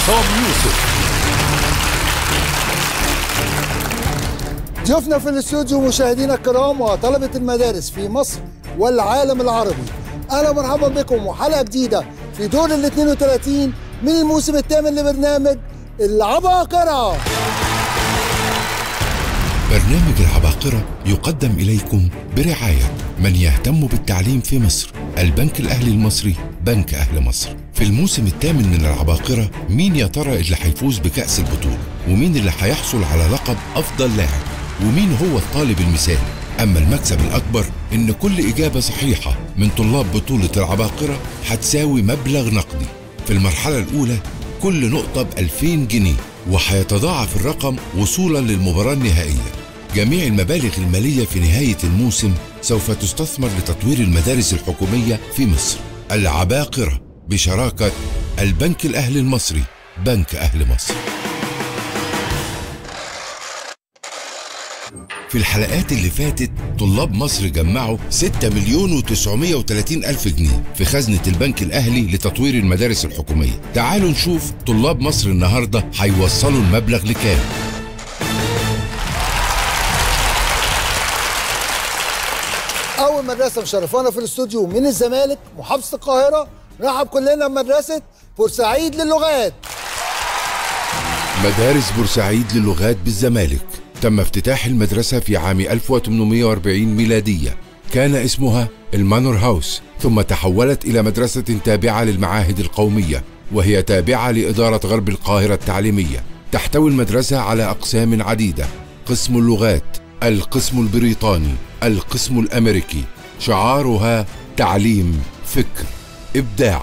عصام يوسف ضيوفنا في الاستوديو مشاهدينا الكرام وطلبة المدارس في مصر والعالم العربي أهلا ومرحبا بكم وحلقة جديدة في دور ال 32 من الموسم الثامن لبرنامج العباقرة برنامج العباقرة يقدم إليكم برعاية من يهتم بالتعليم في مصر البنك الأهلي المصري بنك أهل مصر في الموسم الثامن من العباقرة مين يا ترى اللي هيفوز بكأس البطولة ومين اللي هيحصل على لقب أفضل لاعب ومين هو الطالب المثالي أما المكسب الأكبر إن كل إجابة صحيحة من طلاب بطولة العباقرة هتساوي مبلغ نقدي في المرحلة الأولى كل نقطة ب 2000 جنيه وهيتضاعف الرقم وصولا للمباراة النهائية جميع المبالغ المالية في نهاية الموسم سوف تستثمر لتطوير المدارس الحكومية في مصر العباقرة بشراكة البنك الأهلي المصري بنك أهل مصر في الحلقات اللي فاتت طلاب مصر جمعوا 6 مليون و930 ألف جنيه في خزنة البنك الأهلي لتطوير المدارس الحكومية تعالوا نشوف طلاب مصر النهاردة هيوصلوا المبلغ لكام أول مدرسة مشرفانا في الاستوديو من الزمالك محافظة القاهرة نرحب كلنا بمدرسة بورسعيد للغات مدارس بورسعيد للغات بالزمالك تم افتتاح المدرسة في عام 1840 ميلادية كان اسمها المانور هاوس ثم تحولت إلى مدرسة تابعة للمعاهد القومية وهي تابعة لإدارة غرب القاهرة التعليمية تحتوي المدرسة على أقسام عديدة قسم اللغات القسم البريطاني القسم الأمريكي شعارها تعليم فكر إبداع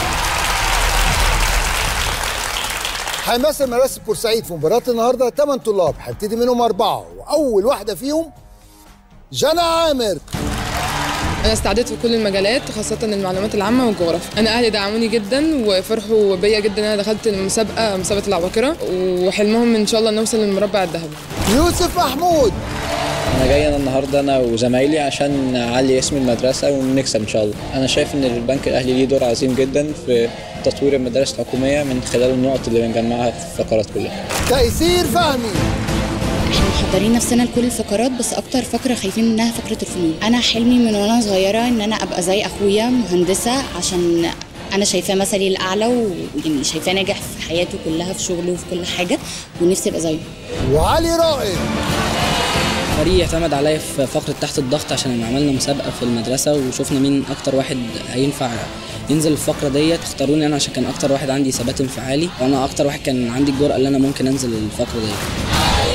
هيمثل مدرسة بورسعيد في مباراة النهاردة 8 طلاب هيبتدي منهم أربعة وأول واحدة فيهم جنى عامر انا استعدت في كل المجالات خاصه المعلومات العامه والجغرافيا انا اهلي دعموني جدا وفرحوا بيا جدا ان انا دخلت المسابقه مسابقه العباقره وحلمهم ان شاء الله نوصل للمربع الذهبي يوسف محمود انا جاي انا النهارده انا وزمايلي عشان نعلي اسم المدرسه ونكسب ان شاء الله انا شايف ان البنك الاهلي ليه دور عظيم جدا في تطوير المدارس الحكوميه من خلال النقط اللي بنجمعها في الفقرات كلها تيسير فهمي احنا محضرين نفسنا لكل الفقرات بس اكتر فقره خايفين منها فقره الفنون انا حلمي من وانا صغيره ان انا ابقى زي اخويا مهندسه عشان انا شايفاه مثلي الاعلى ويعني شايفاه ناجح في حياته كلها في شغله وفي كل حاجه ونفسي ابقى زيه وعلي رائد فريق اعتمد عليا في فقرة تحت الضغط عشان عملنا مسابقة في المدرسة وشفنا مين أكتر واحد هينفع ينزل الفقرة ديت اختاروني أنا عشان كان أكتر واحد عندي ثبات انفعالي وأنا أكتر واحد كان عندي الجرأة اللي أنا ممكن أنزل الفقرة ديت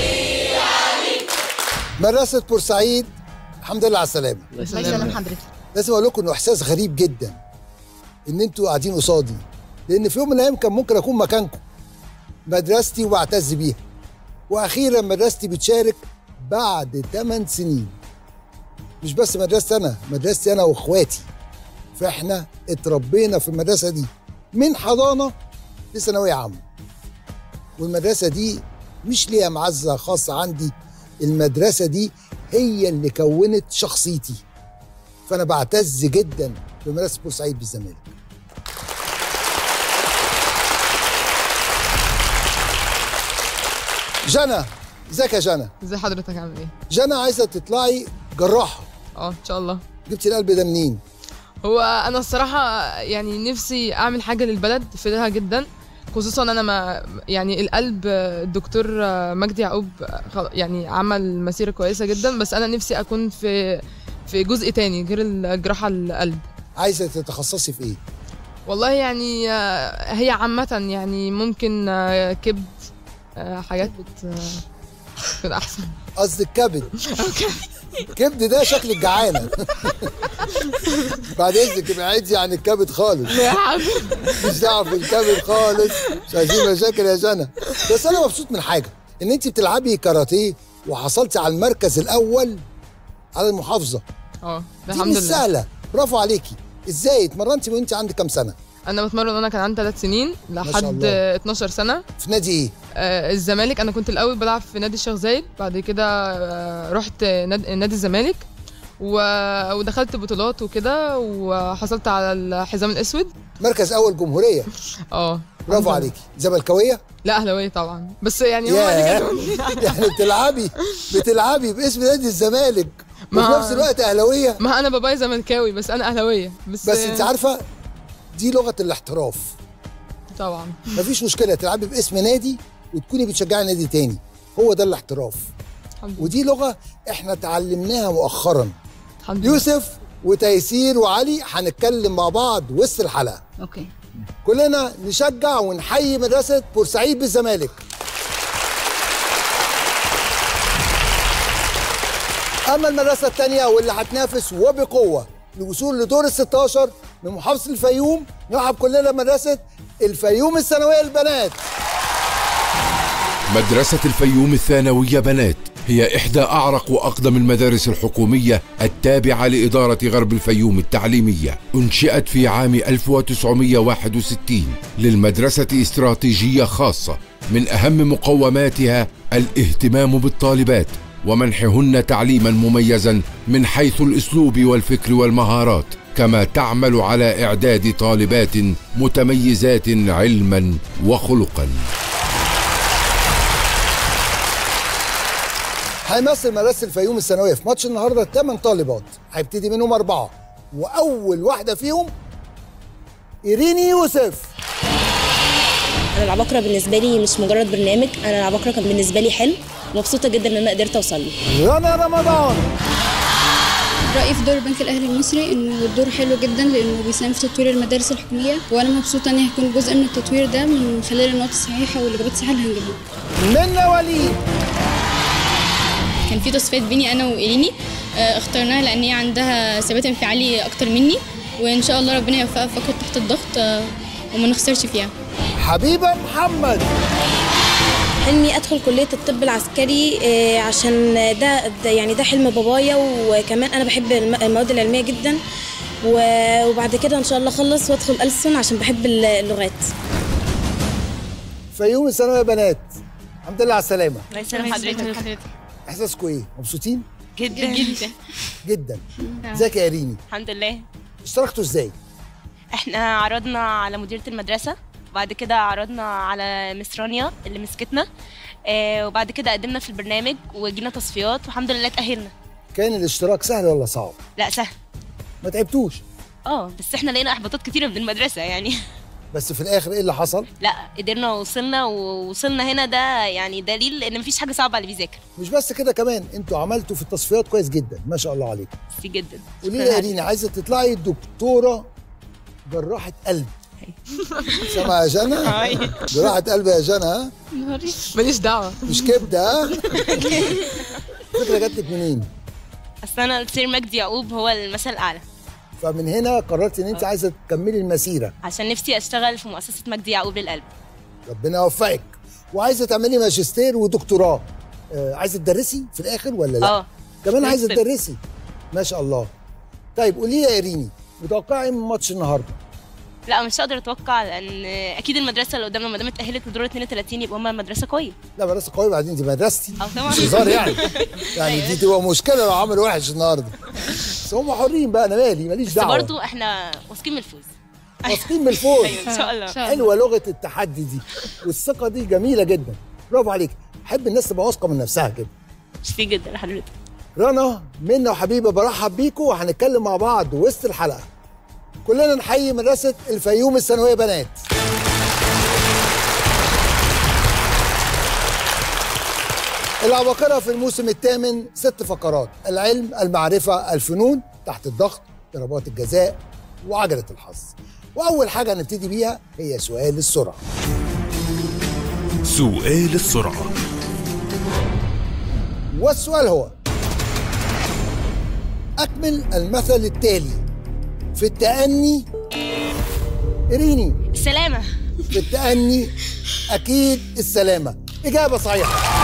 مدرسة بورسعيد الحمد لله على السلامة الله يسلمك حضرتك لازم أقول لكم إنه إحساس غريب جدا إن أنتوا قاعدين قصادي لأن في يوم من الأيام كان ممكن أكون مكانكم مدرستي وبعتز بيها وأخيرا مدرستي بتشارك بعد 8 سنين مش بس مدرستي أنا مدرستي أنا وإخواتي فإحنا اتربينا في المدرسة دي من حضانة لثانوية عامة والمدرسة دي مش ليها معزة خاصة عندي المدرسة دي هي اللي كونت شخصيتي فأنا بعتز جدا بمدرسة بورسعيد بالزمالك جنى ازيك يا جنى ازي حضرتك عامل ايه جنى عايزة تطلعي جراحة اه ان شاء الله جبتي القلب ده منين هو انا الصراحه يعني نفسي اعمل حاجه للبلد افيدها جدا خصوصا انا ما يعني القلب الدكتور مجدي يعقوب خل- يعني عمل مسيره كويسه جدا بس انا نفسي اكون في في جزء تاني غير الجراحه القلب عايزة تتخصصي في ايه والله يعني آه، هي عامة يعني ممكن آه، كبد آه، حاجات بت آه، تكون أحسن قصدك كبد كبد ده شكل الجعانة بعد اذنك ابعدي عن الكبد خالص مش دعوه بالكبد خالص مش عايزين مشاكل يا جنى بس انا مبسوط من حاجه ان انت بتلعبي كاراتيه وحصلتي على المركز الاول على المحافظه اه ده دي الحمد مش لله سهله برافو عليكي ازاي اتمرنتي وانت عندك كام سنه انا بتمرن وانا كان عندي ثلاث سنين شاء لحد الله. آه، 12 سنه في نادي ايه آه، الزمالك انا كنت الاول بلعب في نادي الشيخ زايد بعد كده آه، رحت ناد- نادي الزمالك و- ودخلت بطولات وكده وحصلت على الحزام الاسود مركز اول جمهوريه اه برافو لله. عليكي زملكاويه لا اهلاويه طبعا بس يعني هو ياه اللي كان- يعني بتلعبي بتلعبي باسم نادي الزمالك وفي ما- نفس الوقت اهلاويه ما انا بابايا زملكاوي بس انا اهلاويه بس بس انت عارفه دي لغه الاحتراف طبعا مفيش مشكله تلعبي باسم نادي وتكوني بتشجعي نادي تاني هو ده الاحتراف الحمد لله ودي لغه احنا اتعلمناها مؤخرا الحمد لله يوسف وتيسير وعلي هنتكلم مع بعض وسط الحلقه اوكي كلنا نشجع ونحيي مدرسه بورسعيد بالزمالك اما المدرسه الثانيه واللي هتنافس وبقوه للوصول لدور ال 16 من محافظه الفيوم نرحب كلنا بمدرسه الفيوم الثانويه للبنات مدرسة الفيوم الثانوية بنات هي إحدى أعرق وأقدم المدارس الحكومية التابعة لإدارة غرب الفيوم التعليمية أنشئت في عام 1961 للمدرسة استراتيجية خاصة من أهم مقوماتها الاهتمام بالطالبات ومنحهن تعليما مميزا من حيث الأسلوب والفكر والمهارات كما تعمل على إعداد طالبات متميزات علما وخلقا هيمثل مدرسه الفيوم الثانويه في ماتش النهارده 8 طالبات هيبتدي منهم اربعه واول واحده فيهم ايريني يوسف انا العباقرة بالنسبة لي مش مجرد برنامج انا العباقرة كان بالنسبة لي حلم مبسوطة جدا ان انا قدرت اوصل له رنا رمضان رأيي في دور البنك الأهلي المصري إنه الدور حلو جدا لأنه بيساهم في تطوير المدارس الحكومية وأنا مبسوطة إني هكون جزء من التطوير ده من خلال النقط الصحيحة والإجابات الصحيحة اللي هنجيبها منى وليد كان في تصفيات بيني أنا وإيريني آه، اخترناها لأن هي عندها ثبات انفعالي أكتر مني وإن شاء الله ربنا يوفقها في فقرة تحت الضغط آه، وما نخسرش فيها حبيبه محمد حلمي ادخل كلية الطب العسكري آه، عشان ده, ده يعني ده حلم بابايا وكمان انا بحب الم- المواد العلمية جدا و- وبعد كده ان شاء الله اخلص وادخل ألسن عشان بحب اللغات فيوم الثانويه بنات الحمد لله على السلامه الله يسلم حضرتك احساسكم ايه مبسوطين جدا جدا جدا ازيك يا ايريني الحمد لله اشتركتوا ازاي احنا عرضنا على مديرة المدرسة وبعد كده عرضنا على مس رانيا اللي مسكتنا آه وبعد كده قدمنا في البرنامج وجينا تصفيات والحمد لله اتأهلنا كان الاشتراك سهل ولا صعب لا سهل ما تعبتوش اه بس احنا لقينا احباطات كتيرة من المدرسة يعني بس في الاخر ايه اللي حصل لا قدرنا ووصلنا ووصلنا هنا ده يعني دليل ان مفيش حاجة صعبة على اللي بيذاكر مش بس كده كمان انتوا عملتوا في التصفيات كويس جدا ما شاء الله عليكم ميرسي جدا قولي لي يا ايريني عايزه تطلعي دكتوره جراحه قلب سامعه يا جنى هاي. جراحه قلب يا جنى ها ماليش دعوه مش كبده ها الفكره جات لك منين اصل انا السير مجدي يعقوب هو المثل الاعلى فمن هنا قررت ان انت عايزه تكملي المسيره عشان نفسي اشتغل في مؤسسة مجدي يعقوب للقلب ربنا يوفقك وعايزه تعملي ماجستير ودكتوراه آه عايزه تدرسي في الاخر ولا لا اه كمان عايزه نفس- تدرسي ما شاء الله طيب قولي لي يا ايريني متوقعي ايه من ماتش النهارده لا مش هقدر اتوقع لان اكيد المدرسه اللي قدامنا ما دام اتاهلت لدور 32 يبقى هم مدرسه قويه لا مدرسه قويه بعدين دي مدرستي اه طبعا مش هزار يعني يعني دي تبقى مشكله لو عملوا وحش النهارده بس هم حرين بقى انا مالي ماليش بس دعوه برضه احنا واثقين من الفوز واثقين من الفوز ايوه ان شاء الله حلوه لغه التحدي دي والثقه دي جميله جدا برافو عليك احب الناس تبقى واثقه من نفسها كده ميرسي جدا لحضرتك رنا منى وحبيبه برحب بيكم وهنتكلم مع بعض وسط الحلقه كلنا نحيي مدرسه الفيوم الثانويه بنات العباقرة في الموسم الثامن ست فقرات العلم المعرفة الفنون تحت الضغط ضربات الجزاء وعجلة الحظ وأول حاجة هنبتدي بيها هي سؤال السرعة سؤال السرعة والسؤال هو أكمل المثل التالي في التأني إريني السلامه في التأني أكيد السلامة إجابة صحيحة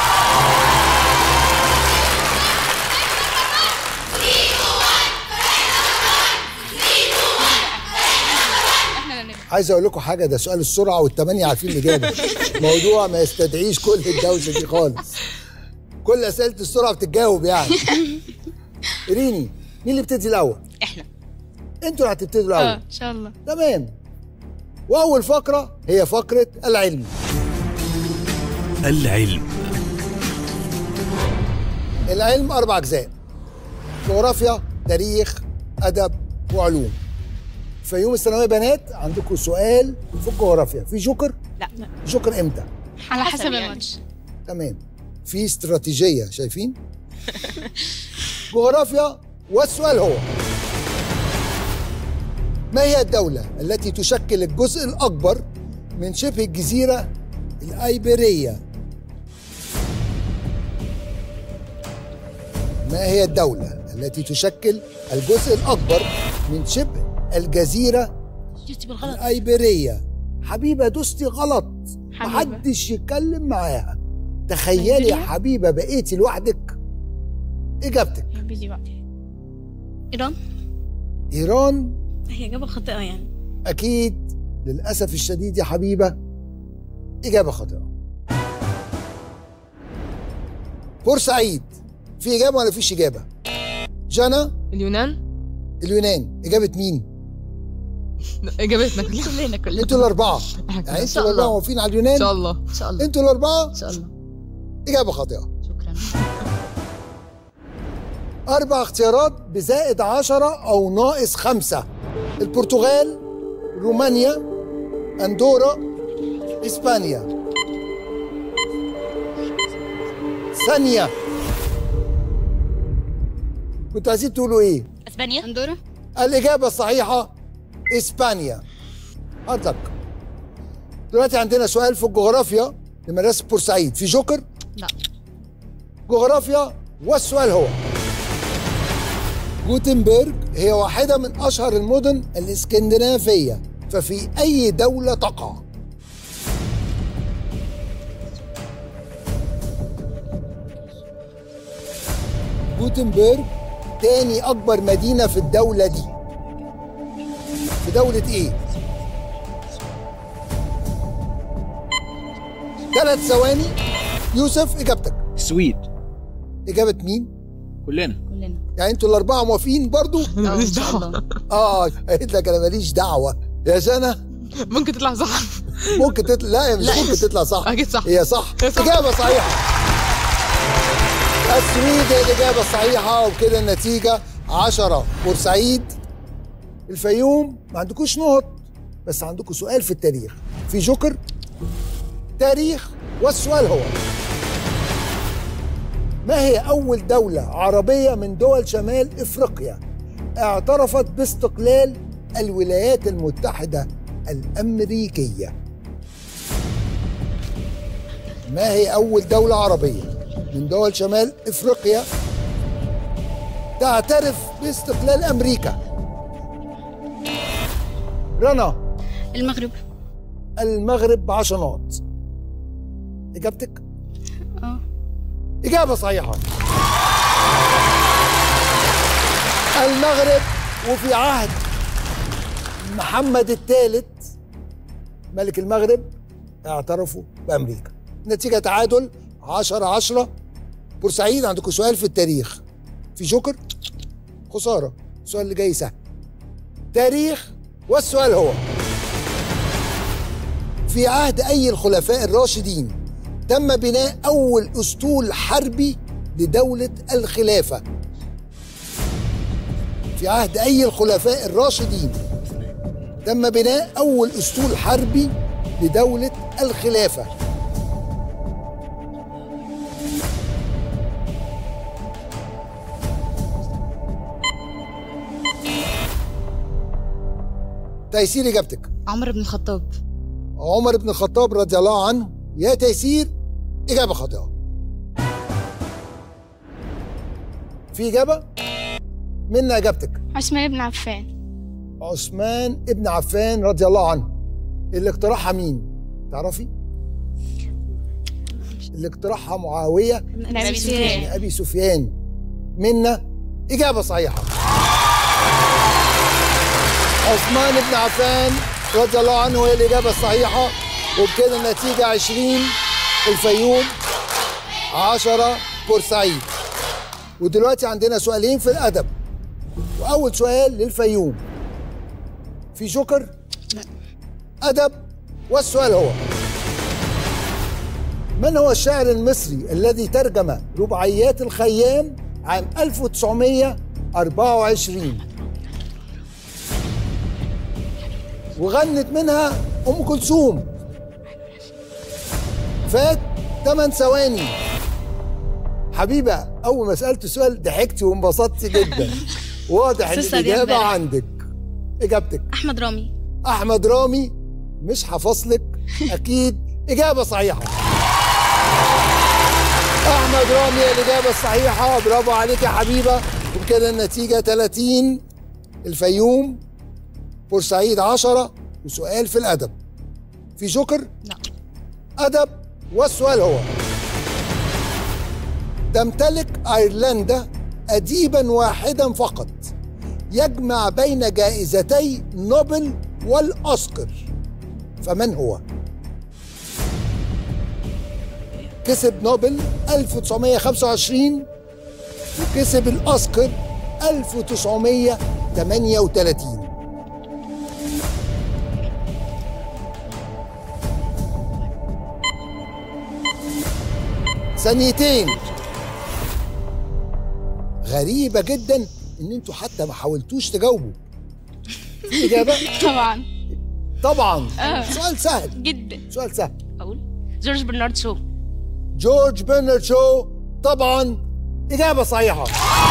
عايز اقول لكم حاجه ده سؤال السرعه والثمانيه عارفين الاجابه موضوع ما يستدعيش كل الدوشه دي خالص كل اسئله السرعه بتتجاوب يعني ريني مين اللي بتدي الاول احنا انتوا اللي هتبتدوا الاول إن شاء الله تمام واول فقره هي فقره العلم العلم العلم اربع اجزاء جغرافيا تاريخ ادب وعلوم في يوم الثانويه بنات عندكم سؤال في الجغرافيا في جوكر لا جوكر امتى على حسب يعني. الماتش تمام في استراتيجيه شايفين جغرافيا والسؤال هو ما هي الدولة التي تشكل الجزء الأكبر من شبه الجزيرة الأيبيرية؟ ما هي الدولة التي تشكل الجزء الأكبر من شبه الجزيرة جبتي بالغلط الأيبيرية؟ حبيبة دوستي غلط حبيبة. محدش يتكلم معاها تخيلي يا أيبيريا؟ حبيبة بقيتي لوحدك إجابتك بيجي بعد ايران إيران هي اجابه خاطئه يعني أكيد للأسف الشديد يا حبيبة إجابة خاطئة بورسعيد في إجابة ولا فيش إجابة؟ جنى اليونان اليونان إجابة مين؟ اجابتنا كلنا كلنا كلنا أنتوا الأربعة إحنا يعني كلنا. أنتوا الأربعة موافقين على اليونان؟ ان شاء الله ان شاء الله أنتوا الأربعة ان شاء الله إجابة خاطئة شكرا أربع اختيارات بزائد عشرة أو ناقص خمسة البرتغال رومانيا أندورا إسبانيا ثانية كنتوا عايزين تقولوا إيه؟ اسبانيا اندورا الإجابة الصحيحة إسبانيا حضرتك دلوقتي عندنا سؤال في الجغرافيا لمدرسة بورسعيد في جوكر؟ لا جغرافيا والسؤال هو جوتنبرج هي واحدة من أشهر المدن الإسكندنافية ففي أي دولة تقع؟ جوتنبرج تاني أكبر مدينة في الدولة دي في دولة إيه؟ ثلاث ثواني يوسف إجابتك السويد إجابة مين؟ كلنا كلنا يعني انتوا الاربعه موافقين برضو اه ماليش ان شاء دعوه الله اه قالت لك انا ماليش دعوه يا جنى ممكن تطلع صح ممكن تطلع لا هي مش لا. ممكن تطلع صح اكيد صح هي صح هي صح. اجابه صحيحه السويد هي الاجابه الصحيحه وبكده النتيجه 10 بورسعيد الفيوم ما عندكوش نقط بس عندكم سؤال في التاريخ في جوكر تاريخ والسؤال هو ما هي أول دولة عربية من دول شمال إفريقيا اعترفت باستقلال الولايات المتحدة الأمريكية؟ ما هي أول دولة عربية من دول شمال إفريقيا تعترف باستقلال أمريكا؟ رنا المغرب المغرب بعشر نقط إجابتك؟ اه إجابة صحيحة المغرب وفي عهد محمد الثالث ملك المغرب اعترفوا بأمريكا نتيجة تعادل 10 10 بورسعيد عندكم سؤال في التاريخ في جوكر خسارة السؤال اللي جاي سهل تاريخ والسؤال هو في عهد أي الخلفاء الراشدين تم بناء أول أسطول حربي لدولة الخلافة في عهد أي الخلفاء الراشدين تم بناء أول أسطول حربي لدولة الخلافة تيسير إجابتك عمر بن الخطاب عمر بن الخطاب رضي الله عنه يا تيسير إجابة خاطئة في إجابة منا إجابتك عثمان بن عفان عثمان ابن عفان رضي الله عنه اللي اقترحها مين تعرفي اللي اقترحها معاوية نبي بن أبي سفيان منا إجابة صحيحة عثمان بن عفان رضي الله عنه هي الإجابة الصحيحة وبكده النتيجة 20 الفيوم 10 بورسعيد ودلوقتي عندنا سؤالين في الأدب وأول سؤال للفيوم في جوكر؟ لا. أدب والسؤال هو من هو الشاعر المصري الذي ترجم رباعيات الخيام عام 1924 وغنت منها أم كلثوم فات 8 ثواني حبيبة أول ما سألت السؤال ضحكتي وانبسطتي جدا واضح إن لسه دي الإجابة امبارح. عندك إجابتك احمد رامي احمد رامي مش هفصلك اكيد اجابه صحيحه احمد رامي هي الاجابه الصحيحه برافو عليك يا حبيبه وبكده النتيجه 30 الفيوم بورسعيد 10 وسؤال في الادب في جوكر لا ادب والسؤال هو تمتلك ايرلندا اديبا واحدا فقط يجمع بين جائزتي نوبل والاوسكار فمن هو كسب نوبل 1925 وكسب الاوسكار 1938 ثانيتين غريبة جدا ان انتوا حتى ما حاولتوش تجاوبوا في اجابة طبعا طبعا آه. سؤال سهل جدا سؤال سهل اقول جورج برنارد شو جورج برنارد شو طبعا إجابة صحيحة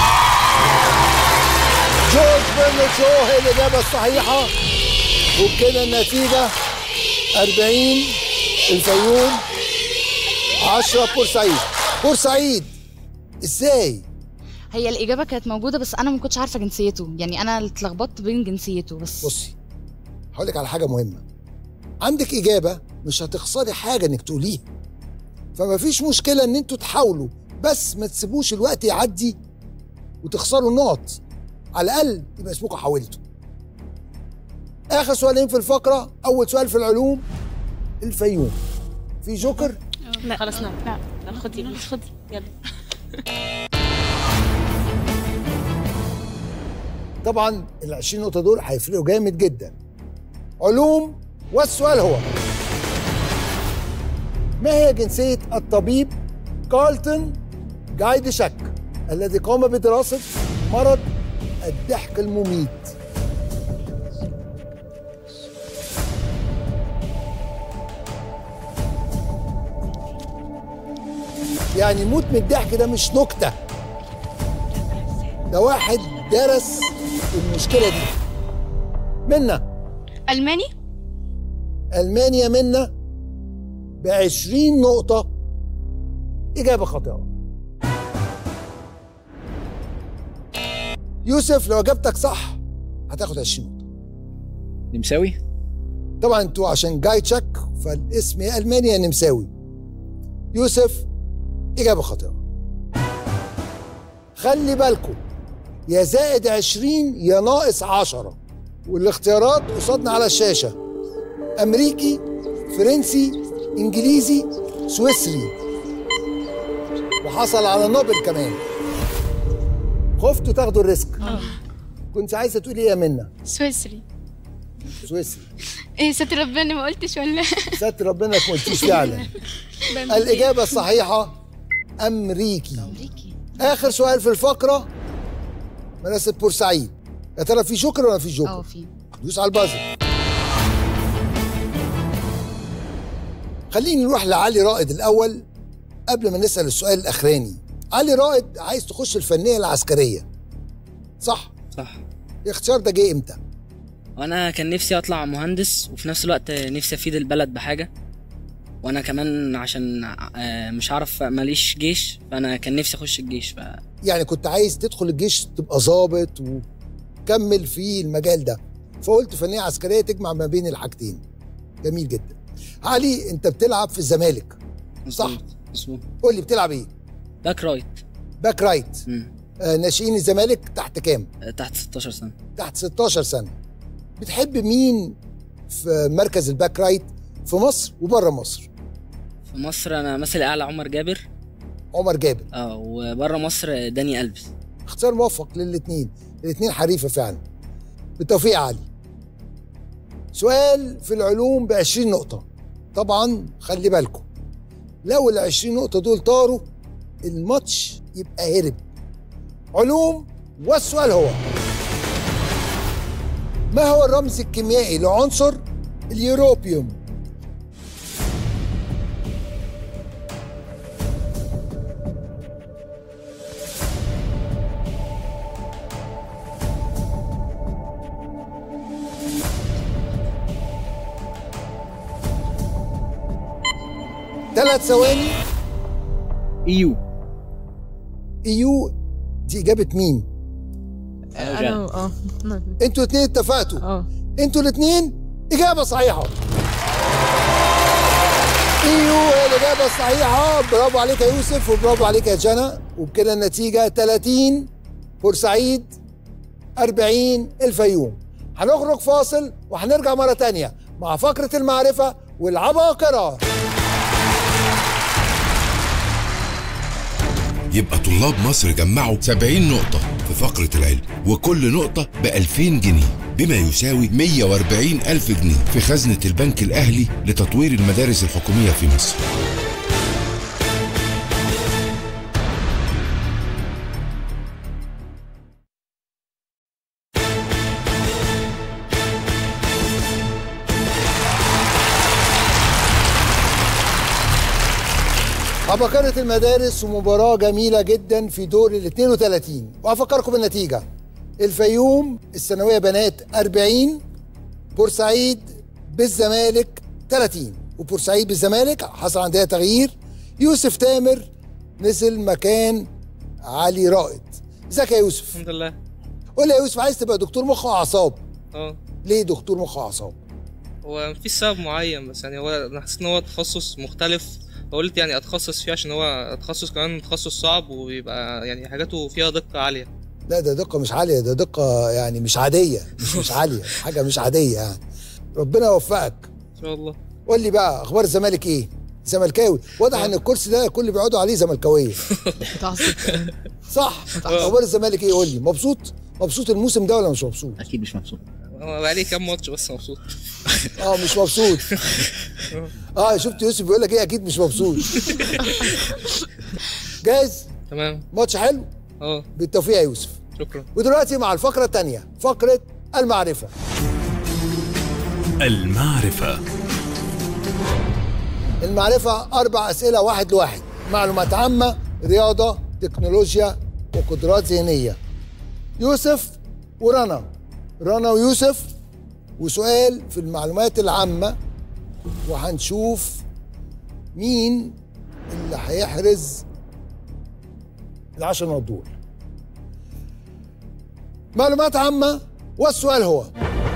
جورج برنارد شو هي الإجابة الصحيحة وبكده النتيجة 40 الفيوم 10 بورسعيد بورسعيد ازاي هي الاجابه كانت موجوده بس انا ما كنتش عارفه جنسيته يعني انا اتلخبطت بين جنسيته بس بصي هقول لك على حاجه مهمه عندك اجابه مش هتخسري حاجه انك تقوليها فما فيش مشكله ان انتوا تحاولوا بس ما تسيبوش الوقت يعدي وتخسروا النقط على الاقل يبقى اسمكم حاولتوا اخر سؤالين في الفقره اول سؤال في العلوم الفيوم في جوكر لا خلاص نعم لا لا خدي خدي يلا طبعا ال 20 نقطه دول هيفرقوا جامد جدا علوم والسؤال هو ما هي جنسيه الطبيب كارلتون جايد شك الذي قام بدراسه مرض الضحك المميت يعني موت من الضحك ده مش نكته ده واحد درس المشكله دي منا الماني المانيا منا ب 20 نقطه اجابه خاطئه يوسف لو اجابتك صح هتاخد 20 نقطه نمساوي طبعا انتوا عشان جاي تشك فالاسم يا الماني يا نمساوي يوسف اجابه خاطئه خلي بالكم يا زائد 20 يا ناقص 10 والاختيارات قصادنا على الشاشه امريكي فرنسي انجليزي سويسري وحصل على نوبل كمان خفتوا تاخدوا الريسك كنت عايزه تقولي ايه يا منى سويسري سويسري ايه ستر ربنا ما قلتش ولا ستر ربنا ما قلتيش فعلا الإجابة الصحيحة أمريكي امريكي آخر سؤال في الفقرة مدرسة بورسعيد يا ترى في شكر ولا في اه جوكر؟ في دوس على البازل خليني نروح لعلي رائد الأول قبل ما نسأل السؤال الأخراني علي رائد عايز تخش الفنية العسكرية صح؟ صح الاختيار ده جه امتى؟ وانا كان نفسي اطلع مهندس وفي نفس الوقت نفسي افيد البلد بحاجه وانا كمان عشان آه، مش عارف ماليش جيش فانا كان نفسي اخش الجيش ف يعني كنت عايز تدخل الجيش تبقى ظابط وكمل في المجال ده فقلت فنية عسكرية تجمع ما بين الحاجتين جميل جدا علي انت بتلعب في الزمالك صح مظبوط مظبوط قول لي بتلعب ايه باك رايت باك رايت مم. آه ناشئين الزمالك تحت كام آه، تحت 16 سنه تحت 16 سنة بتحب مين في مركز الباك رايت في مصر وبره مصر في مصر انا مثل اعلى عمر جابر عمر جابر اه وبره مصر داني البس اختيار موفق للاثنين الاثنين حريفة فعلا بالتوفيق يا علي سؤال في العلوم ب 20 نقطة طبعا خلي بالكم لو ال 20 نقطة دول طاروا الماتش يبقى هرب علوم والسؤال هو ما هو الرمز الكيميائي لعنصر اليوروبيوم ثلاث ثواني ايو ايو دي اجابه مين انا اه انتوا اتنين اتفقتوا اه انتوا الاتنين اجابه صحيحه ايوه هي الاجابه الصحيحه برافو عليك يا يوسف وبرافو عليك يا جنى وبكده النتيجه 30 بورسعيد 40 الفيوم هنخرج فاصل وهنرجع مره تانية مع فقره المعرفه والعباقره يبقى طلاب مصر جمعوا 70 نقطة في فقرة العلم وكل نقطة ب 2000 جنيه بما يساوي 140 ألف جنيه في خزنة البنك الأهلي لتطوير المدارس الحكومية في مصر عباقرة المدارس ومباراة جميلة جدا في دور ال 32 وأفكركم بالنتيجة الفيوم الثانوية بنات 40 بورسعيد بالزمالك 30 وبورسعيد بالزمالك حصل عندها تغيير يوسف تامر نزل مكان علي رائد ازيك يا يوسف الحمد لله قول لي يا يوسف عايز تبقى دكتور مخ واعصاب اه ليه دكتور مخ واعصاب هو مفيش سبب معين بس يعني هو انا حسيت ان هو تخصص مختلف فقلت يعني اتخصص فيه عشان هو تخصص كمان تخصص صعب ويبقى يعني حاجاته فيها دقة عالية لا ده دقة مش عالية ده دقة يعني مش عادية مش مش عالية حاجة مش عادية يعني ربنا يوفقك ان شاء الله قول لي بقى اخبار الزمالك ايه زملكاوي واضح ان الكرسي ده كل اللي بيقعدوا عليه زملكاويه صح اخبار الزمالك ايه قول لي مبسوط مبسوط الموسم ده ولا مش مبسوط اكيد مش مبسوط هو بقالي كام ماتش بس مبسوط اه مش مبسوط اه شفت يوسف بيقول لك ايه اكيد مش مبسوط جاهز تمام ماتش حلو اه بالتوفيق يا يوسف شكرا ودلوقتي مع الفقره الثانيه فقره المعرفه المعرفة المعرفة أربع أسئلة واحد لواحد معلومات عامة رياضة تكنولوجيا وقدرات ذهنية يوسف ورنا رنا ويوسف وسؤال في المعلومات العامة وهنشوف مين اللي هيحرز العشر نقط دول معلومات عامة والسؤال هو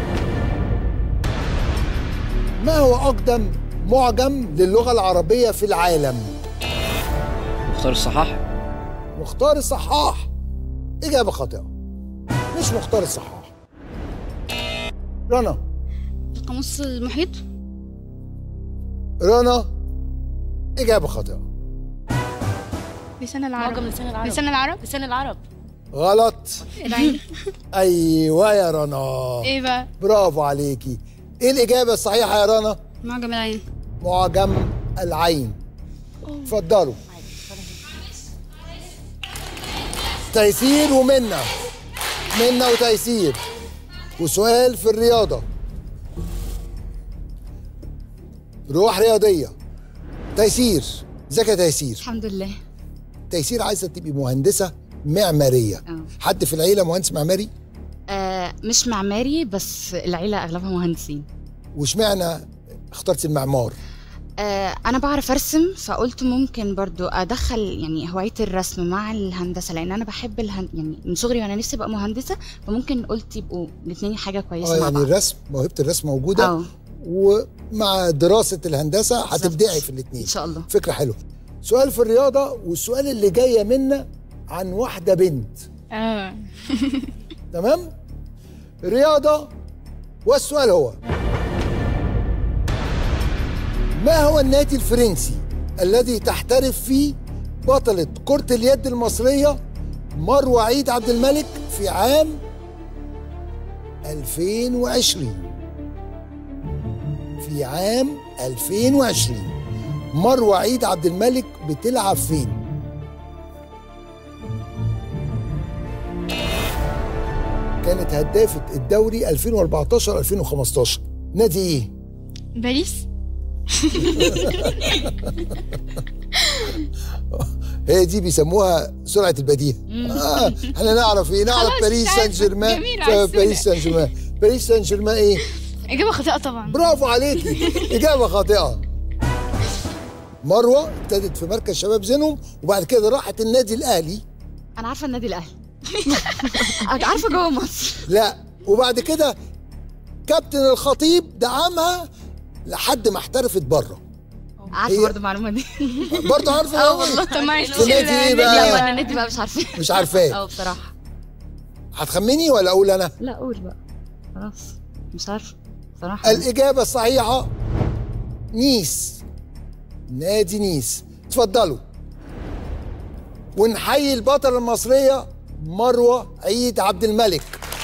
ما هو أقدم معجم للغة العربية في العالم؟ مختار الصحاح مختار الصحاح إجابة خاطئة مش مختار الصحاح رنا القاموس المحيط رنا إجابة خاطئة لسان العرب معجم لسان العرب لسان العرب لسان العرب غلط العين أيوة يا رنا ايه بقى برافو عليكي إيه الإجابة الصحيحة يا رنا؟ معجم العين معجم العين اتفضلوا تيسير ومنة منة وتيسير وسؤال في الرياضة روح رياضية تيسير ازيك يا تيسير الحمد لله تيسير عايزة تبقي مهندسة معمارية اه حد في العيلة مهندس معماري آه مش معماري بس العيلة أغلبها مهندسين واشمعنى اخترت المعمار آه أنا بعرف أرسم فقلت ممكن برضو أدخل يعني هواية الرسم مع الهندسة لأن أنا بحب الهن... يعني من صغري وأنا نفسي أبقى مهندسة فممكن قلت يبقوا الاتنين حاجة كويسة اه مع يعني بعض الرسم موهبة الرسم موجودة اه ومع دراسة الهندسة هتبدعي في الاثنين إن شاء الله فكرة حلوة سؤال في الرياضة والسؤال اللي جاية منا عن واحدة بنت اه تمام رياضة والسؤال هو ما هو النادي الفرنسي الذي تحترف فيه بطلة كرة اليد المصرية مروة عيد عبد الملك في عام 2020 في عام 2020 مروة عيد عبد الملك بتلعب فين؟ كانت هدافة الدوري 2014 2015 نادي ايه؟ باريس هي دي بيسموها سرعة البديهة آه احنا نعرف ايه نعرف خلاص، باريس مش سان عارفة. جيرمان جميل، على باريس السرعة. سان جيرمان باريس سان جيرمان ايه؟ إجابة خاطئة طبعا برافو عليكي إجابة خاطئة مروة ابتدت في مركز شباب زينهم وبعد كده راحت النادي الأهلي انا عارفه النادي الاهلي عارفه جوه مصر لا وبعد كده كابتن الخطيب دعمها لحد ما احترفت بره عارفه هي- برضه المعلومه دي برضه عارفه اه أوي. والله طب ما في نادي ايه لا بقى؟ ولا النادي بقى مش عارفه مش عارفاه اه بصراحه هتخمني ولا اقول انا؟ لا قول بقى خلاص مش عارفه بصراحه الإجابة الصحيحة نيس نادي نيس اتفضلوا ونحيي البطلة المصرية مروة عيد عبد الملك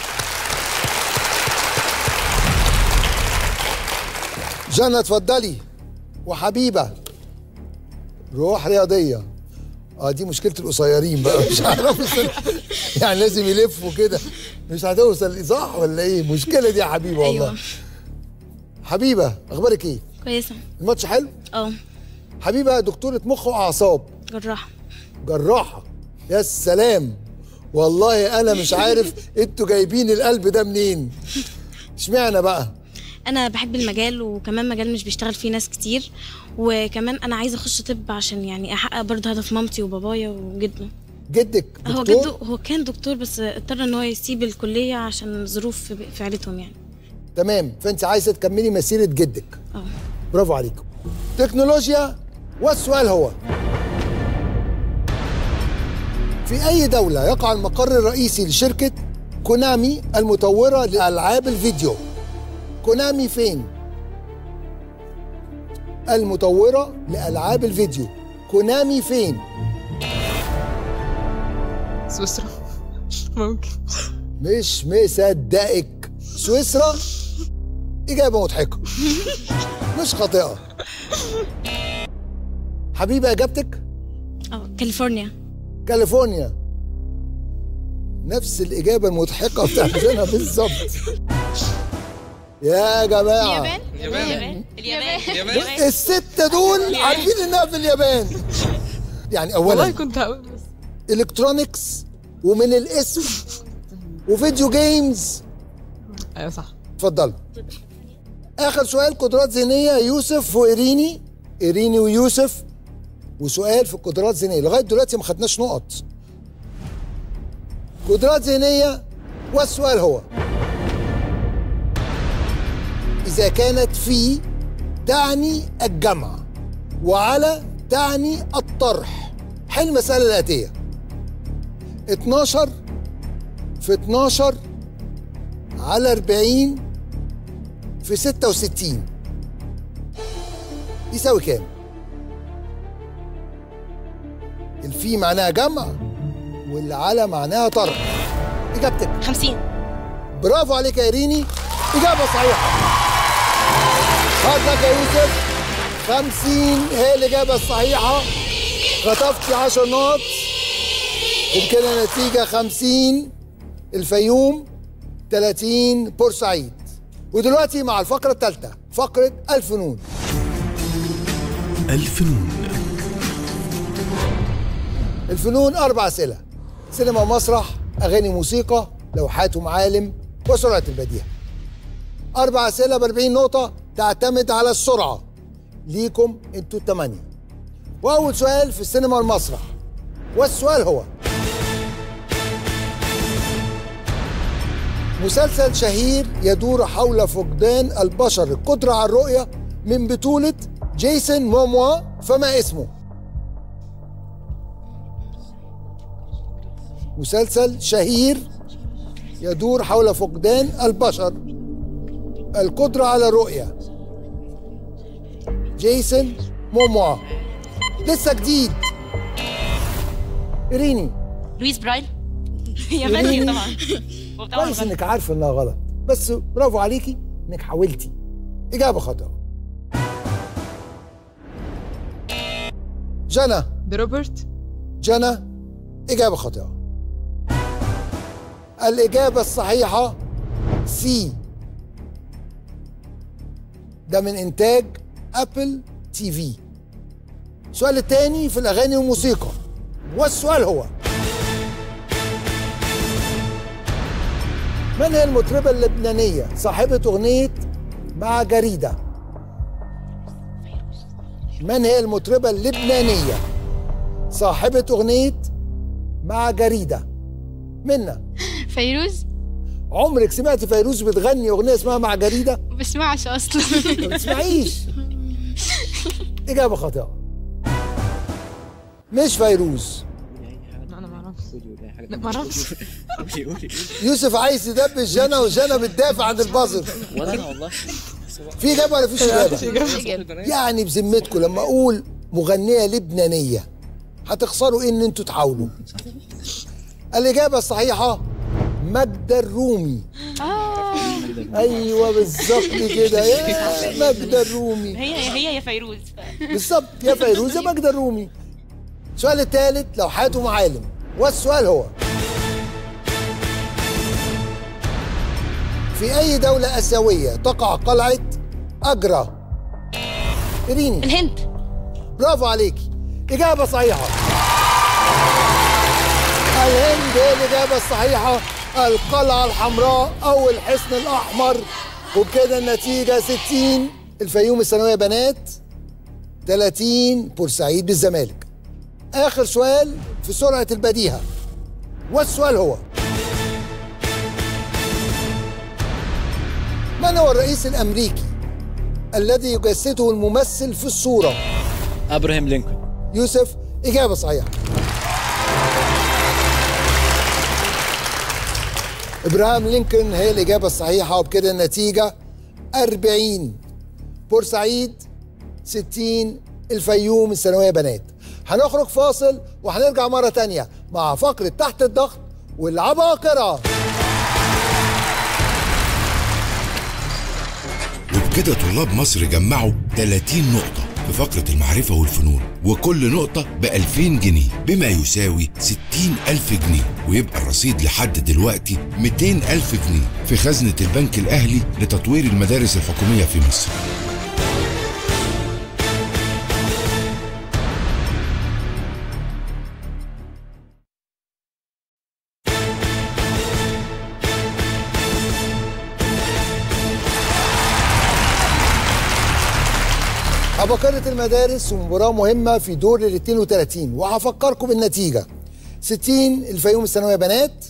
جنى اتفضلي وحبيبة روح رياضية اه دي مشكلة القصيرين بقى مش هيعرفوا يعني لازم يلفوا كده مش هتوصل صح ولا ايه؟ مشكلة دي يا حبيبة والله أيوة. حبيبة اخبارك ايه؟ كويسة الماتش حلو؟ اه حبيبة دكتورة مخ واعصاب جراحة جراحة يا سلام والله انا مش عارف انتوا جايبين القلب ده منين اشمعنى بقى انا بحب المجال وكمان مجال مش بيشتغل فيه ناس كتير وكمان انا عايزه اخش طب عشان يعني احقق برضه هدف مامتي وبابايا وجده جدك هو دكتور جده هو كان دكتور بس اضطر ان هو يسيب الكليه عشان ظروف في في عيلتهم يعني تمام فانت عايزه تكملي مسيره جدك اه برافو عليكم تكنولوجيا والسؤال هو في أي دولة يقع المقر الرئيسي لشركة كونامي المطورة لألعاب الفيديو كونامي فين؟ المطورة لألعاب الفيديو كونامي فين؟ سويسرا ممكن مش مصدقك سويسرا إجابة مضحكة مش خاطئة حبيبة إجابتك؟ اه كاليفورنيا كاليفورنيا نفس الإجابة المضحكة بتاعتنا بالظبط يا جماعة اليابان اليابان اليابان اليابان الستة دول عارفين إنها في اليابان يعني والله أولا كنت هقول بس إلكترونيكس ومن الاسم وفيديو جيمز ايوه صح اتفضلوا آخر سؤال قدرات ذهنية يوسف وإيريني إيريني ويوسف وسؤال في القدرات الذهنية لغاية دلوقتي ما خدناش نقط قدرات ذهنية والسؤال هو إذا كانت في تعني الجمع وعلى تعني الطرح حل المسألة الآتية 12 في 12 على 40 في 66 يساوي كام؟ الفي معناها جمع والعلى معناها طرح اجابتك 50 برافو عليك يا ريني اجابه صحيحه هات لك يا يوسف 50 هي الاجابه الصحيحه خطفتي 10 نقط وبكده النتيجه 50 الفيوم 30 بورسعيد ودلوقتي مع الفقره الثالثه فقره الفنون الفنون الفنون أربع أسئلة سينما ومسرح أغاني موسيقى لوحات ومعالم وسرعة البديهة أربع أسئلة ب 40 نقطة تعتمد على السرعة ليكم أنتوا الثمانية وأول سؤال في السينما والمسرح والسؤال هو مسلسل شهير يدور حول فقدان البشر القدرة على الرؤية من بطولة جيسون موموا فما اسمه؟ مسلسل شهير يدور حول فقدان البشر القدرة على الرؤية جيسون موموا لسه جديد إريني لويس برايل إريني. ياباني طبعا وطبعا كويس غلط. انك عارفه انها غلط بس برافو عليكي انك حاولتي اجابه خاطئه جنى بروبرت جنى إجابة خاطئة الإجابة الصحيحة سي ده من إنتاج أبل تي في السؤال الثاني في الأغاني والموسيقى والسؤال هو من هي المطربة اللبنانية صاحبة أغنية مع جريدة من هي المطربة اللبنانية صاحبة أغنية مع جريدة منا فيروز عمرك سمعت فيروز بتغني أغنية اسمها مع جريدة ما بسمعش اصلا ما بتسمعيش إجابة خاطئة مش فيروز انا ما اعرفش لا ما اعرفش يوسف عايز يدبس جنى وجنى بتدافع عن البازر ولا انا والله في إجابة ولا فيش إجابة؟ يعني بذمتكم لما أقول مغنية لبنانية هتخسروا إيه إن أنتوا تحاولوا الإجابة الصحيحة ماجدة الرومي أيوه بالظبط كده يا ماجدة الرومي هي هي يا فيروز بالظبط يا فيروز يا ماجدة الرومي السؤال الثالث لوحات ومعالم والسؤال هو في أي دولة آسيوية تقع قلعة أجرا؟ إريني الهند برافو عليكي إجابة صحيحة الهند هي الإجابة الصحيحة القلعة الحمراء أو الحصن الأحمر وبكده النتيجة 60 الفيوم الثانوية بنات 30 بورسعيد بالزمالك آخر سؤال في سرعة البديهة والسؤال هو من هو الرئيس الأمريكي الذي يجسده الممثل في الصورة ابراهيم لينكولن يوسف إجابة صحيحة إبراهام لينكولن هي الإجابة الصحيحة وبكده النتيجة 40 بورسعيد 60 الفيوم الثانوية بنات هنخرج فاصل وهنرجع مرة تانية مع فقرة تحت الضغط والعباقرة وبكده طلاب مصر جمعوا 30 نقطة في فقرة المعرفة والفنون وكل نقطة ب 2000 جنيه بما يساوي 60 ألف جنيه ويبقى الرصيد لحد دلوقتي 200 ألف جنيه في خزنة البنك الأهلي لتطوير المدارس الحكومية في مصر عباقرة المدارس ومباراة مهمة في دور ال 32 وهفكركم بالنتيجة 60 الفيوم الثانوية بنات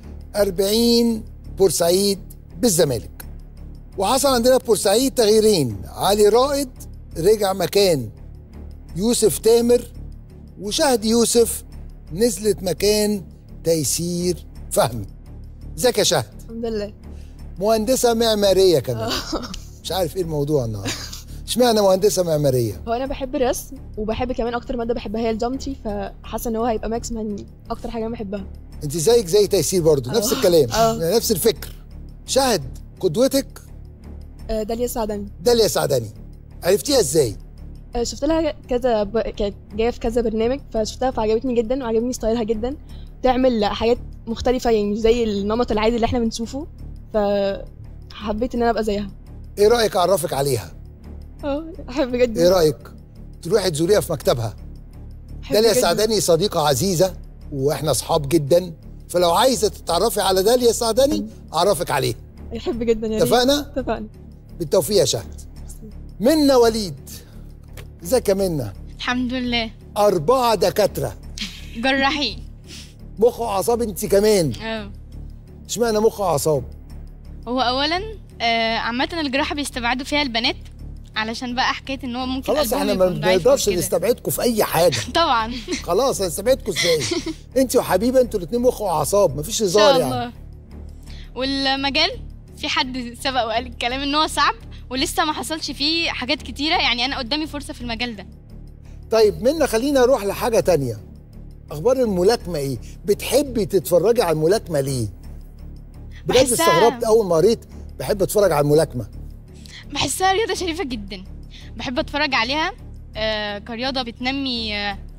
40 بورسعيد بالزمالك وحصل عندنا في بورسعيد تغييرين علي رائد رجع مكان يوسف تامر وشهد يوسف نزلت مكان تيسير فهمي ازيك يا شهد الحمد لله مهندسة معمارية كمان مش عارف ايه الموضوع النهارده اشمعنى مهندسة معمارية هو انا بحب الرسم وبحب كمان اكتر ماده بحبها هي الجيومتري فحاسه ان هو هيبقى ماكس من اكتر حاجه انا بحبها انت زيك زي تيسير برضو نفس اه. الكلام اه. يعني نفس الفكر شهد قدوتك آه، داليا سعدني داليا سعدني عرفتيها ازاي آه، شفت لها كذا ب... كانت جايه في كذا برنامج فشفتها فعجبتني جدا وعجبني ستايلها جدا تعمل حاجات مختلفه يعني مش زي النمط العادي اللي احنا بنشوفه فحبيت ان انا ابقى زيها ايه رايك اعرفك عليها اه احب جدا ايه رايك تروحي تزوريها في مكتبها أحب داليا جداً. سعداني صديقه عزيزه واحنا اصحاب جدا فلو عايزه تتعرفي على داليا سعداني اعرفك عليها يحب جدا يعني اتفقنا؟ اتفقنا بالتوفيق يا شهد منا وليد ازيك يا منا الحمد لله أربعة دكاترة جراحين مخ وأعصاب أنت كمان اه اشمعنى مخ وأعصاب هو اولا آه، عامه الجراحه بيستبعدوا فيها البنات علشان بقى حكايه ان هو ممكن خلاص قلبهم احنا ما يكون ضعيف بنقدرش وكده. نستبعدكم في أي حاجة طبعا خلاص هنستبعدكم ازاي انت وحبيبه انتوا الاثنين مخ واعصاب مفيش ان هزار شاء يعني الله والمجال في حد سبق وقال الكلام ان هو صعب ولسه ما حصلش فيه حاجات كتيره يعني انا قدامي فرصه في المجال ده طيب منا خلينا نروح لحاجه تانية اخبار الملاكمه ايه بتحبي تتفرجي على الملاكمه ليه بجد بحسها- استغربت اول ما قريت بحب اتفرج على الملاكمه بحسها رياضه شريفه جدا بحب اتفرج عليها آه كرياضه بتنمي آه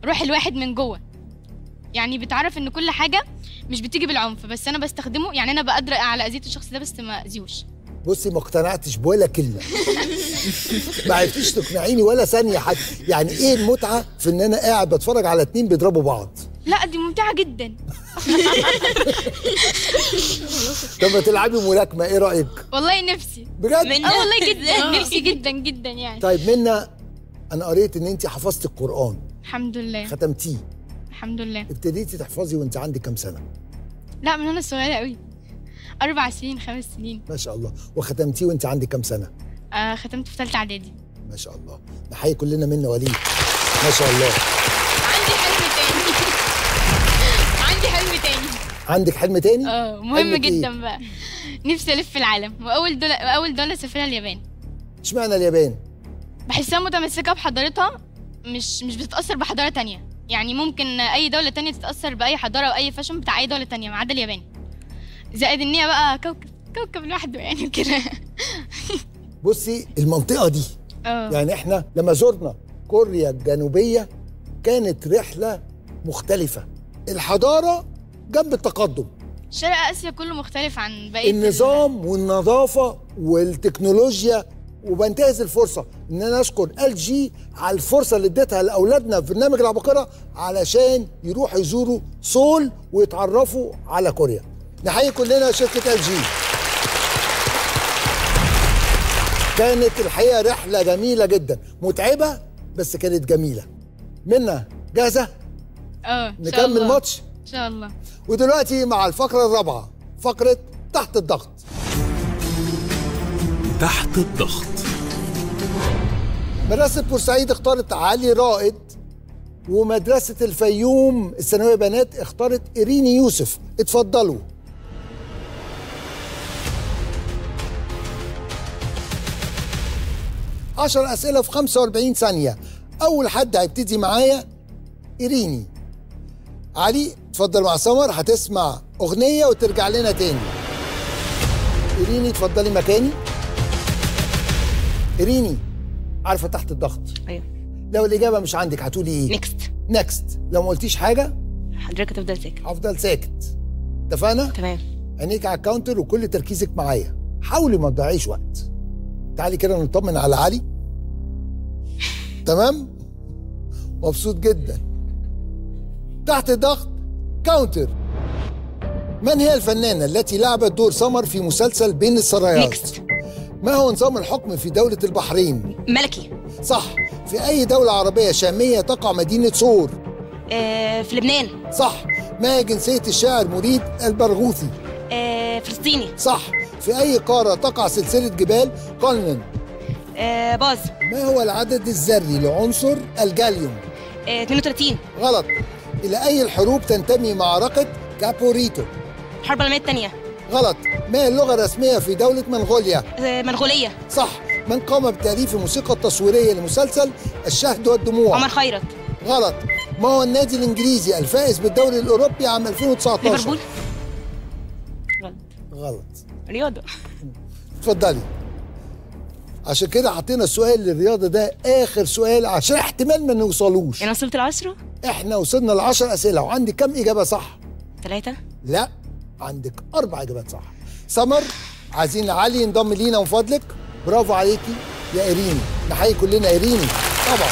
روح الواحد من جوه يعني بتعرف ان كل حاجه مش بتيجي بالعنف بس انا بستخدمه يعني انا بقدر على اذيه الشخص ده بس ما اذيهوش بصي ما اقتنعتش بولا كلمه ما عرفتيش تقنعيني ولا ثانيه حتى يعني ايه المتعه في ان انا قاعد بتفرج على اتنين بيضربوا بعض لا دي ممتعه جدا طب ما تلعبي ملاكمه ايه رايك والله نفسي بجد اه والله جدا نفسي جدا جدا يعني طيب منا انا قريت ان انت حفظتي القران الحمد لله ختمتيه الحمد لله ابتديتي تحفظي وانت عندك كام سنه لا من وانا صغيره قوي اربع سنين خمس سنين ما شاء الله وختمتيه وانت عندك كام سنه آه ختمت في ثالثه اعدادي ما شاء الله نحيي كلنا منا وليد ما شاء الله عندي حلم تاني عندي حلم تاني عندك حلم تاني اه مهم حلمك إيه؟ جدا بقى نفسي الف العالم واول دوله واول دوله اسافرها اليابان اشمعنى اليابان بحسها متمسكه بحضارتها مش مش بتتاثر بحضاره تانية يعني ممكن اي دوله تانية تتاثر باي حضاره او اي فاشن بتاع اي دوله تانية ما عدا اليابان زائد ان هي بقى كوكب كوكب لوحده يعني كده بصي المنطقه دي اه يعني احنا لما زرنا كوريا الجنوبيه كانت رحله مختلفه الحضاره جنب التقدم شرق اسيا كله مختلف عن بقيه النظام والنظافه والتكنولوجيا وبنتهز الفرصه ان انا اشكر ال جي على الفرصه اللي اديتها لاولادنا في برنامج العباقره علشان يروحوا يزوروا سول ويتعرفوا على كوريا نحيي كلنا شركه ال جي كانت الحقيقه رحله جميله جدا متعبه بس كانت جميله منا جاهزه اه إن شاء نكمل الله. ماتش ان شاء الله ودلوقتي مع الفقره الرابعه فقره تحت الضغط تحت الضغط مدرسة بورسعيد اختارت علي رائد ومدرسة الفيوم الثانوية بنات اختارت إيريني يوسف اتفضلوا عشر أسئلة في 45 ثانية أول حد هيبتدي معايا إيريني علي اتفضل مع سمر هتسمع أغنية وترجع لنا تاني إيريني اتفضلي مكاني إيريني عارفة تحت الضغط ايوه لو الإجابة مش عندك هتقولي إيه؟ نيكست نكست لو ما قلتيش حاجة حضرتك هتفضل ساكت هفضل ساكت اتفقنا؟ تمام عينيك على الكاونتر وكل تركيزك معايا حاولي ما تضيعيش وقت تعالي كده نطمن على علي تمام مبسوط جدا تحت الضغط كاونتر من هي الفنانة التي لعبت دور سمر في مسلسل بين السرايات ما هو نظام الحكم في دولة البحرين ملكي صح في أي دولة عربية شامية تقع مدينة صور آه في لبنان صح ما هي جنسية الشاعر مريد البرغوثي آه فلسطيني صح في أي قارة تقع سلسلة جبال قلن آه باز ما هو العدد الذري لعنصر الجاليوم آه 32 غلط إلى أي الحروب تنتمي معركة كابوريتو الحرب العالميه الثانيه غلط ما هي اللغة الرسمية في دولة منغوليا آه منغوليه صح من قام بتأليف الموسيقى التصويرية لمسلسل الشهد والدموع عمر خيرت غلط ما هو النادي الإنجليزي الفائز بالدوري الأوروبي عام 2019 ليفربول غلط غلط رياضه اتفضلي عشان كده حطينا السؤال للرياضة ده آخر سؤال عشان احتمال ما نوصلوش انا وصلت العشرة احنا وصلنا لعشر أسئلة وعندك كم إجابة صح؟ ثلاثة لا عندك أربع إجابات صح سمر عايزين علي ينضم لينا من فضلك برافو عليكي يا إيريني نحيي كلنا إيريني طبعا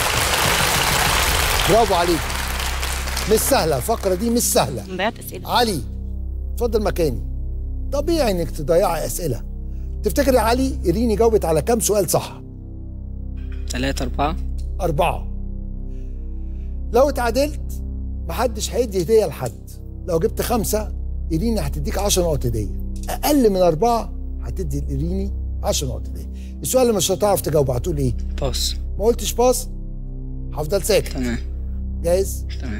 برافو عليكي مش سهلة الفقرة دي مش سهلة ضيعت اسئله علي اتفضل مكاني طبيعي انك تضيعي اسئله تفتكر يا علي ايريني جاوبت على كام سؤال صح ثلاثة أربعة أربعة لو اتعادلت محدش هيدي هدية لحد لو جبت خمسة إيريني هتديك 10 نقط هدية أقل من أربعة هتدي لإيريني 10 نقط هدية السؤال اللي مش هتعرف تجاوبه هتقول إيه؟ باص ما قلتش باص هفضل ساكت تمام جاهز؟ تمام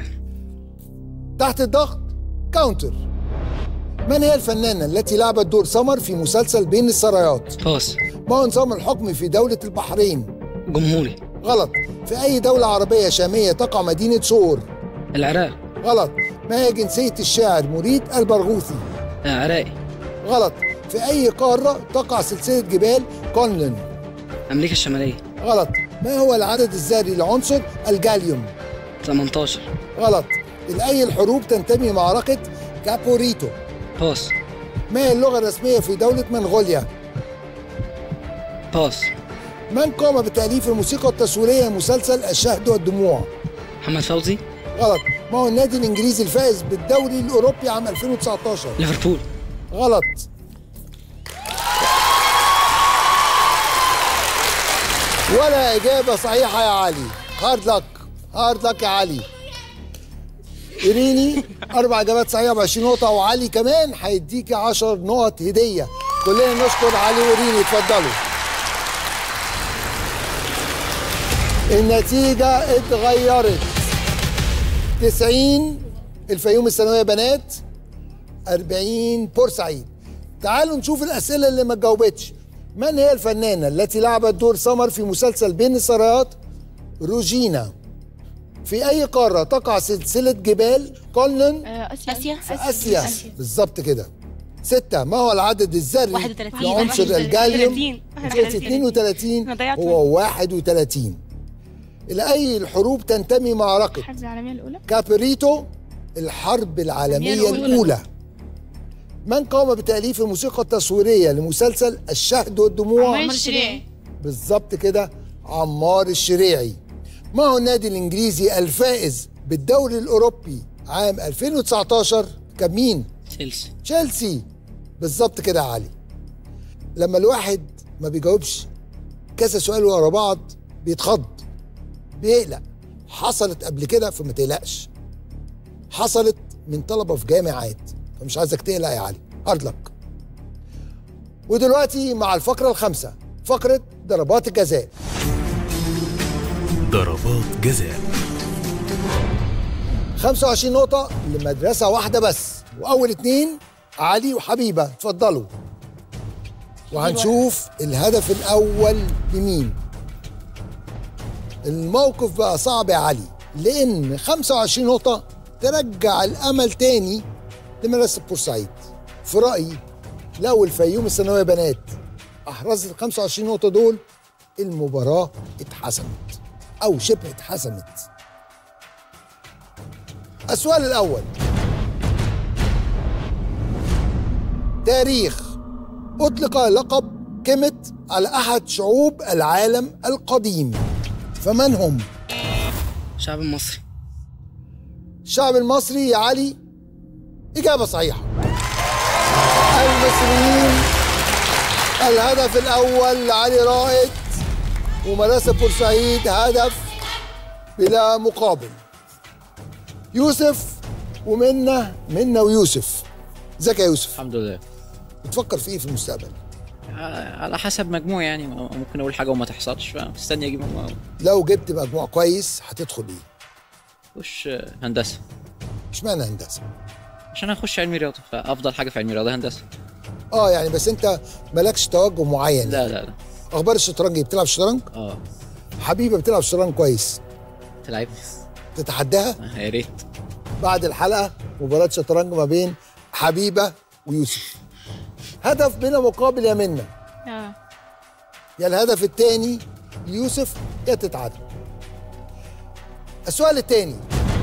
تحت الضغط كاونتر من هي الفنانة التي لعبت دور سمر في مسلسل بين السرايات؟ باص ما هو نظام الحكم في دولة البحرين؟ جمهوري غلط في أي دولة عربية شامية تقع مدينة صور؟ العراق غلط ما هي جنسية الشاعر مريد البرغوثي؟ عراقي غلط في أي قارة تقع سلسلة جبال كونلن؟ أمريكا الشمالية غلط ما هو العدد الذري لعنصر الجاليوم؟ 18 غلط لأي الحروب تنتمي معركة كابوريتو باس ما هي اللغة الرسمية في دولة منغوليا باس من قام بتأليف الموسيقى التصويرية لمسلسل الشهد والدموع محمد فوزي غلط ما هو النادي الإنجليزي الفائز بالدوري الأوروبي عام 2019 ليفربول غلط ولا إجابة صحيحة يا علي هارد لك هارد لك يا علي إيريني أربع إجابات صحيحة ب 20 نقطة وعلي كمان هيديكي 10 نقط هدية كلنا نشكر علي وإيريني اتفضلوا النتيجة اتغيرت 90 الفيوم الثانوية بنات 40 بورسعيد تعالوا نشوف الأسئلة اللي ما اتجاوبتش من هي الفنانة التي لعبت دور سمر في مسلسل بين السرايات روجينا في أي قارة تقع سلسلة جبال كولن اسيا اسيا في آسيا بالظبط كده ستة ما هو العدد الذري 31. لعنصر 31. الجاليوم 31. 32 أنا ضيعت هو 31 إلى أي الحروب تنتمي معركة الحرب العالميه الاولى كابريتو الحرب العالمية الأولى. الأولى من قام بتأليف الموسيقى التصويرية لمسلسل الشهد والدموع عمر الشريعي بالظبط كده عمار الشريعي ما هو النادي الإنجليزي الفائز بالدوري الأوروبي عام 2019 كان مين؟ تشيلسي تشيلسي بالظبط كده يا علي لما الواحد ما بيجاوبش كذا سؤال ورا بعض بيتخض بيقلق حصلت قبل كده فما تقلقش حصلت من طلبه في جامعات فمش عايزك تقلق يا علي هارد لك ودلوقتي مع الفقره الخامسه فقره ضربات الجزاء ضربات جزاء 25 نقطة لمدرسة واحدة بس وأول اتنين علي وحبيبة اتفضلوا وهنشوف الهدف الأول لمين الموقف بقى صعب يا علي لأن 25 نقطة ترجع الأمل تاني لمدرسة بورسعيد في رأيي لو الفيوم الثانوية بنات أحرزت ال 25 نقطة دول المباراة اتحسمت أو شبه اتحسمت السؤال الأول تاريخ أطلق لقب كيمت على أحد شعوب العالم القديم فمن هم؟ الشعب المصري الشعب المصري يا علي إجابة صحيحة المصريين الهدف الأول لعلي رائد ومدرسة بورسعيد هدف بلا مقابل يوسف ومنة منة ويوسف ازيك يا يوسف الحمد لله بتفكر في ايه في المستقبل على حسب مجموع يعني ممكن اقول حاجه وما تحصلش فمستني اجيب مجموع لو جبت مجموع كويس هتدخل ايه خش هندسه اشمعنى هندسه عشان اخش علمي رياضه فافضل حاجه في علمي رياضه هندسه اه يعني بس انت مالكش توجه معين لا لا لا اخبار الشطرنج إيه؟ بتلعب شطرنج اه حبيبه بتلعب شطرنج كويس تلعبني تتحداها آه، يا ريت بعد الحلقه مباراه شطرنج ما بين حبيبه ويوسف هدف بلا مقابل يا منى اه يا الهدف الثاني ليوسف يا تتعادل السؤال الثاني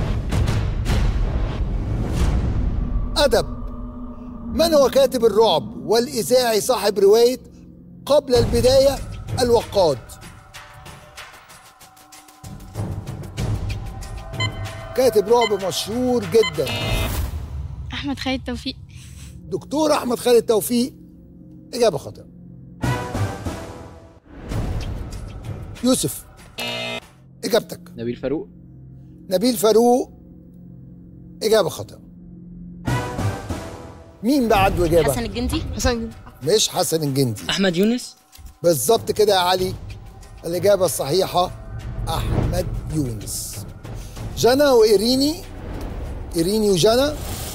أدب من هو كاتب الرعب والإذاعي صاحب رواية قبل البداية الوقاد كاتب رعب مشهور جدا احمد خالد توفيق دكتور أحمد خالد توفيق إجابة خاطئة يوسف إجابتك نبيل فاروق نبيل فاروق إجابة خاطئة مين بقى عنده إجابة؟ حسن الجندي حسن الجندي مش حسن الجندي احمد يونس بالظبط كده يا علي الإجابة الصحيحة أحمد يونس جنى وإيريني إيريني وجنى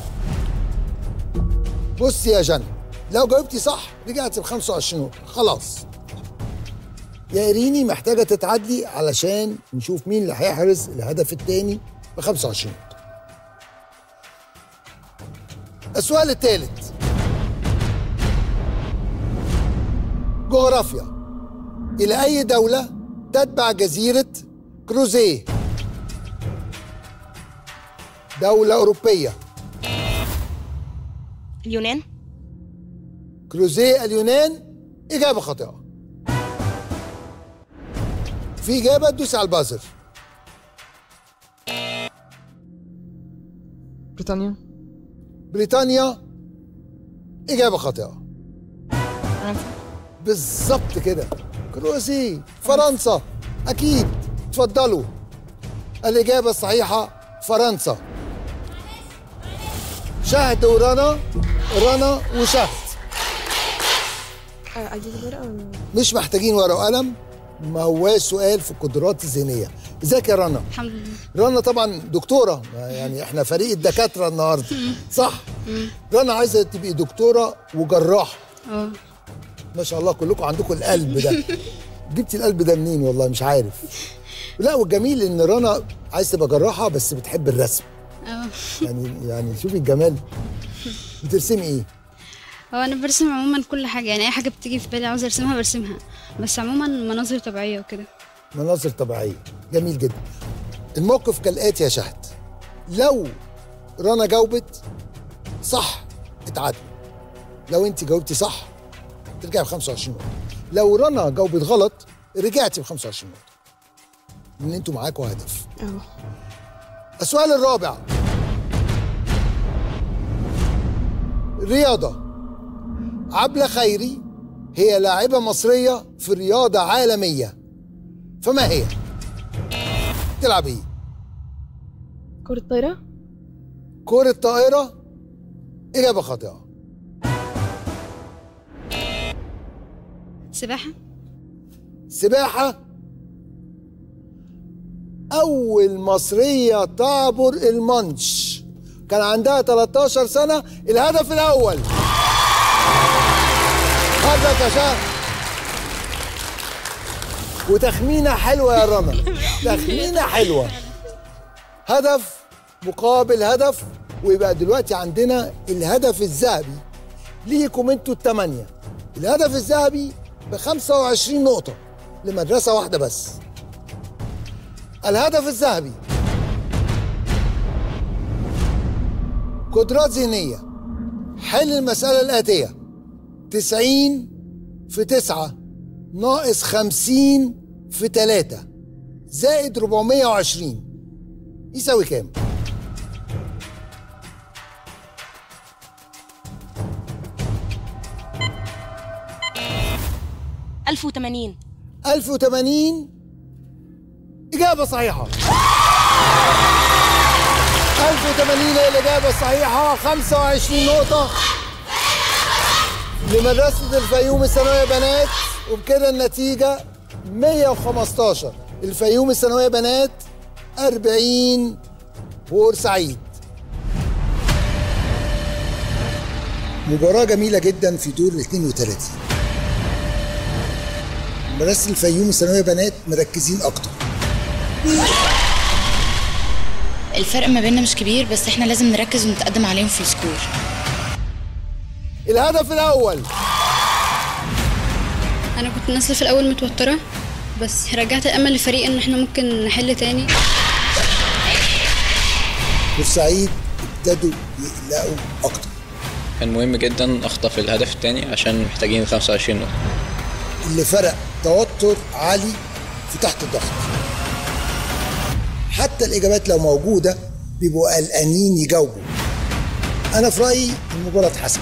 بصي يا جنى لو جاوبتي صح رجعت ب 25 نقطة خلاص يا إيريني محتاجة تتعادلي علشان نشوف مين اللي هيحرز الهدف الثاني ب 25 نقطة السؤال الثالث جغرافيا إلى أي دولة تتبع جزيرة كروزيه دولة أوروبية اليونان كروزيه اليونان إجابة خاطئة في إجابة تدوس على البازر بريطانيا بريطانيا إجابة خاطئة بالظبط كده كروزي فرنسا أكيد اتفضلوا الإجابة الصحيحة فرنسا شهد ورنا رنا وشهد اجيب ورقه ولا مش محتاجين ورقة وقلم ما هواش سؤال في القدرات الذهنية ازيك يا رنا الحمد لله رنا طبعا دكتورة يعني احنا فريق الدكاترة النهاردة صح رنا عايزة تبقي دكتورة وجراحة اه ما شاء الله كلكم عندكم القلب ده جبتي القلب ده منين والله مش عارف لا والجميل ان رنا عايز تبقى جراحة بس بتحب الرسم اه يعني يعني شوفي الجمال بترسمي ايه هو انا برسم عموما كل حاجه يعني اي حاجه بتيجي في بالي عاوزه ارسمها برسمها بس عموما مناظر طبيعيه وكده مناظر طبيعية جميل جدا الموقف كالآتي يا شهد لو رنا جاوبت صح اتعادلوا لو انت جاوبتي صح ترجعي ب 25 نقطة لو رنا جاوبت غلط رجعتي ب 25 نقطة لأن انتوا معاكوا هدف اه السؤال الرابع رياضة عبلة خيري هي لاعبة مصرية في رياضة عالمية فما هي؟ تلعب ايه؟ كرة طايرة كرة طائرة إجابة خاطئة سباحه سباحة أول مصرية تعبر المانش كان عندها 13 سنة الهدف الأول هدف يا شهد وتخمينة حلوة يا رنا تخمينة حلوة هدف مقابل هدف ويبقى دلوقتي عندنا الهدف الذهبي ليكم انتوا الثمانية الهدف الذهبي ب 25 نقطة لمدرسة واحدة بس الهدف الذهبي قدرات ذهنية حل المسألة الآتية 90 في 9 ناقص 50 في 3 زائد 420 يساوي كام؟ ألف وتمانين 1080 إجابة صحيحة 1080 هي الإجابة الصحيحة 25 نقطة لمدرسة الفيوم الثانوية بنات وبكده النتيجة 115 الفيوم الثانوية بنات 40 بورسعيد مباراة جميلة جدا في دور ال 32 مدرسة الفيوم الثانوية بنات مركزين أكتر الفرق ما بيننا مش كبير بس احنا لازم نركز ونتقدم عليهم في السكور الهدف الأول انا كنت نازله في الاول متوتره بس رجعت الامل للفريق ان احنا ممكن نحل تاني بورسعيد ابتدوا يقلقوا أكتر كان مهم جدا اخطف الهدف الثاني عشان محتاجين 25 نقطة اللي فرق توتر عالي في تحت الضغط حتى الإجابات لو موجودة بيبقوا قلقانين يجاوبوا أنا في رأيي المباراة اتحسمت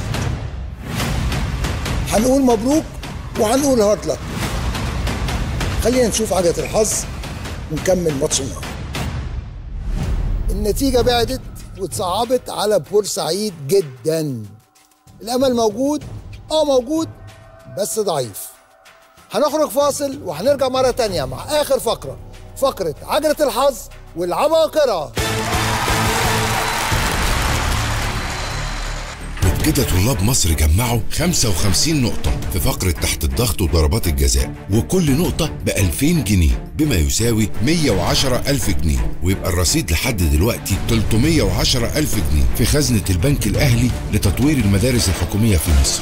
هنقول مبروك وهنقول هارد لك خلينا نشوف عجلة الحظ ونكمل ماتش النهارده النتيجة بعدت واتصعبت على بورسعيد جدا الأمل موجود اه موجود بس ضعيف هنخرج فاصل وهنرجع مرة تانية مع آخر فقرة فقرة عجلة الحظ والعباقرة وبكده طلاب مصر جمعوا 55 نقطة في فقرة تحت الضغط وضربات الجزاء وكل نقطة ب 2000 جنيه بما يساوي 110 ألف جنيه ويبقى الرصيد لحد دلوقتي 310 ألف جنيه في خزنة البنك الأهلي لتطوير المدارس الحكومية في مصر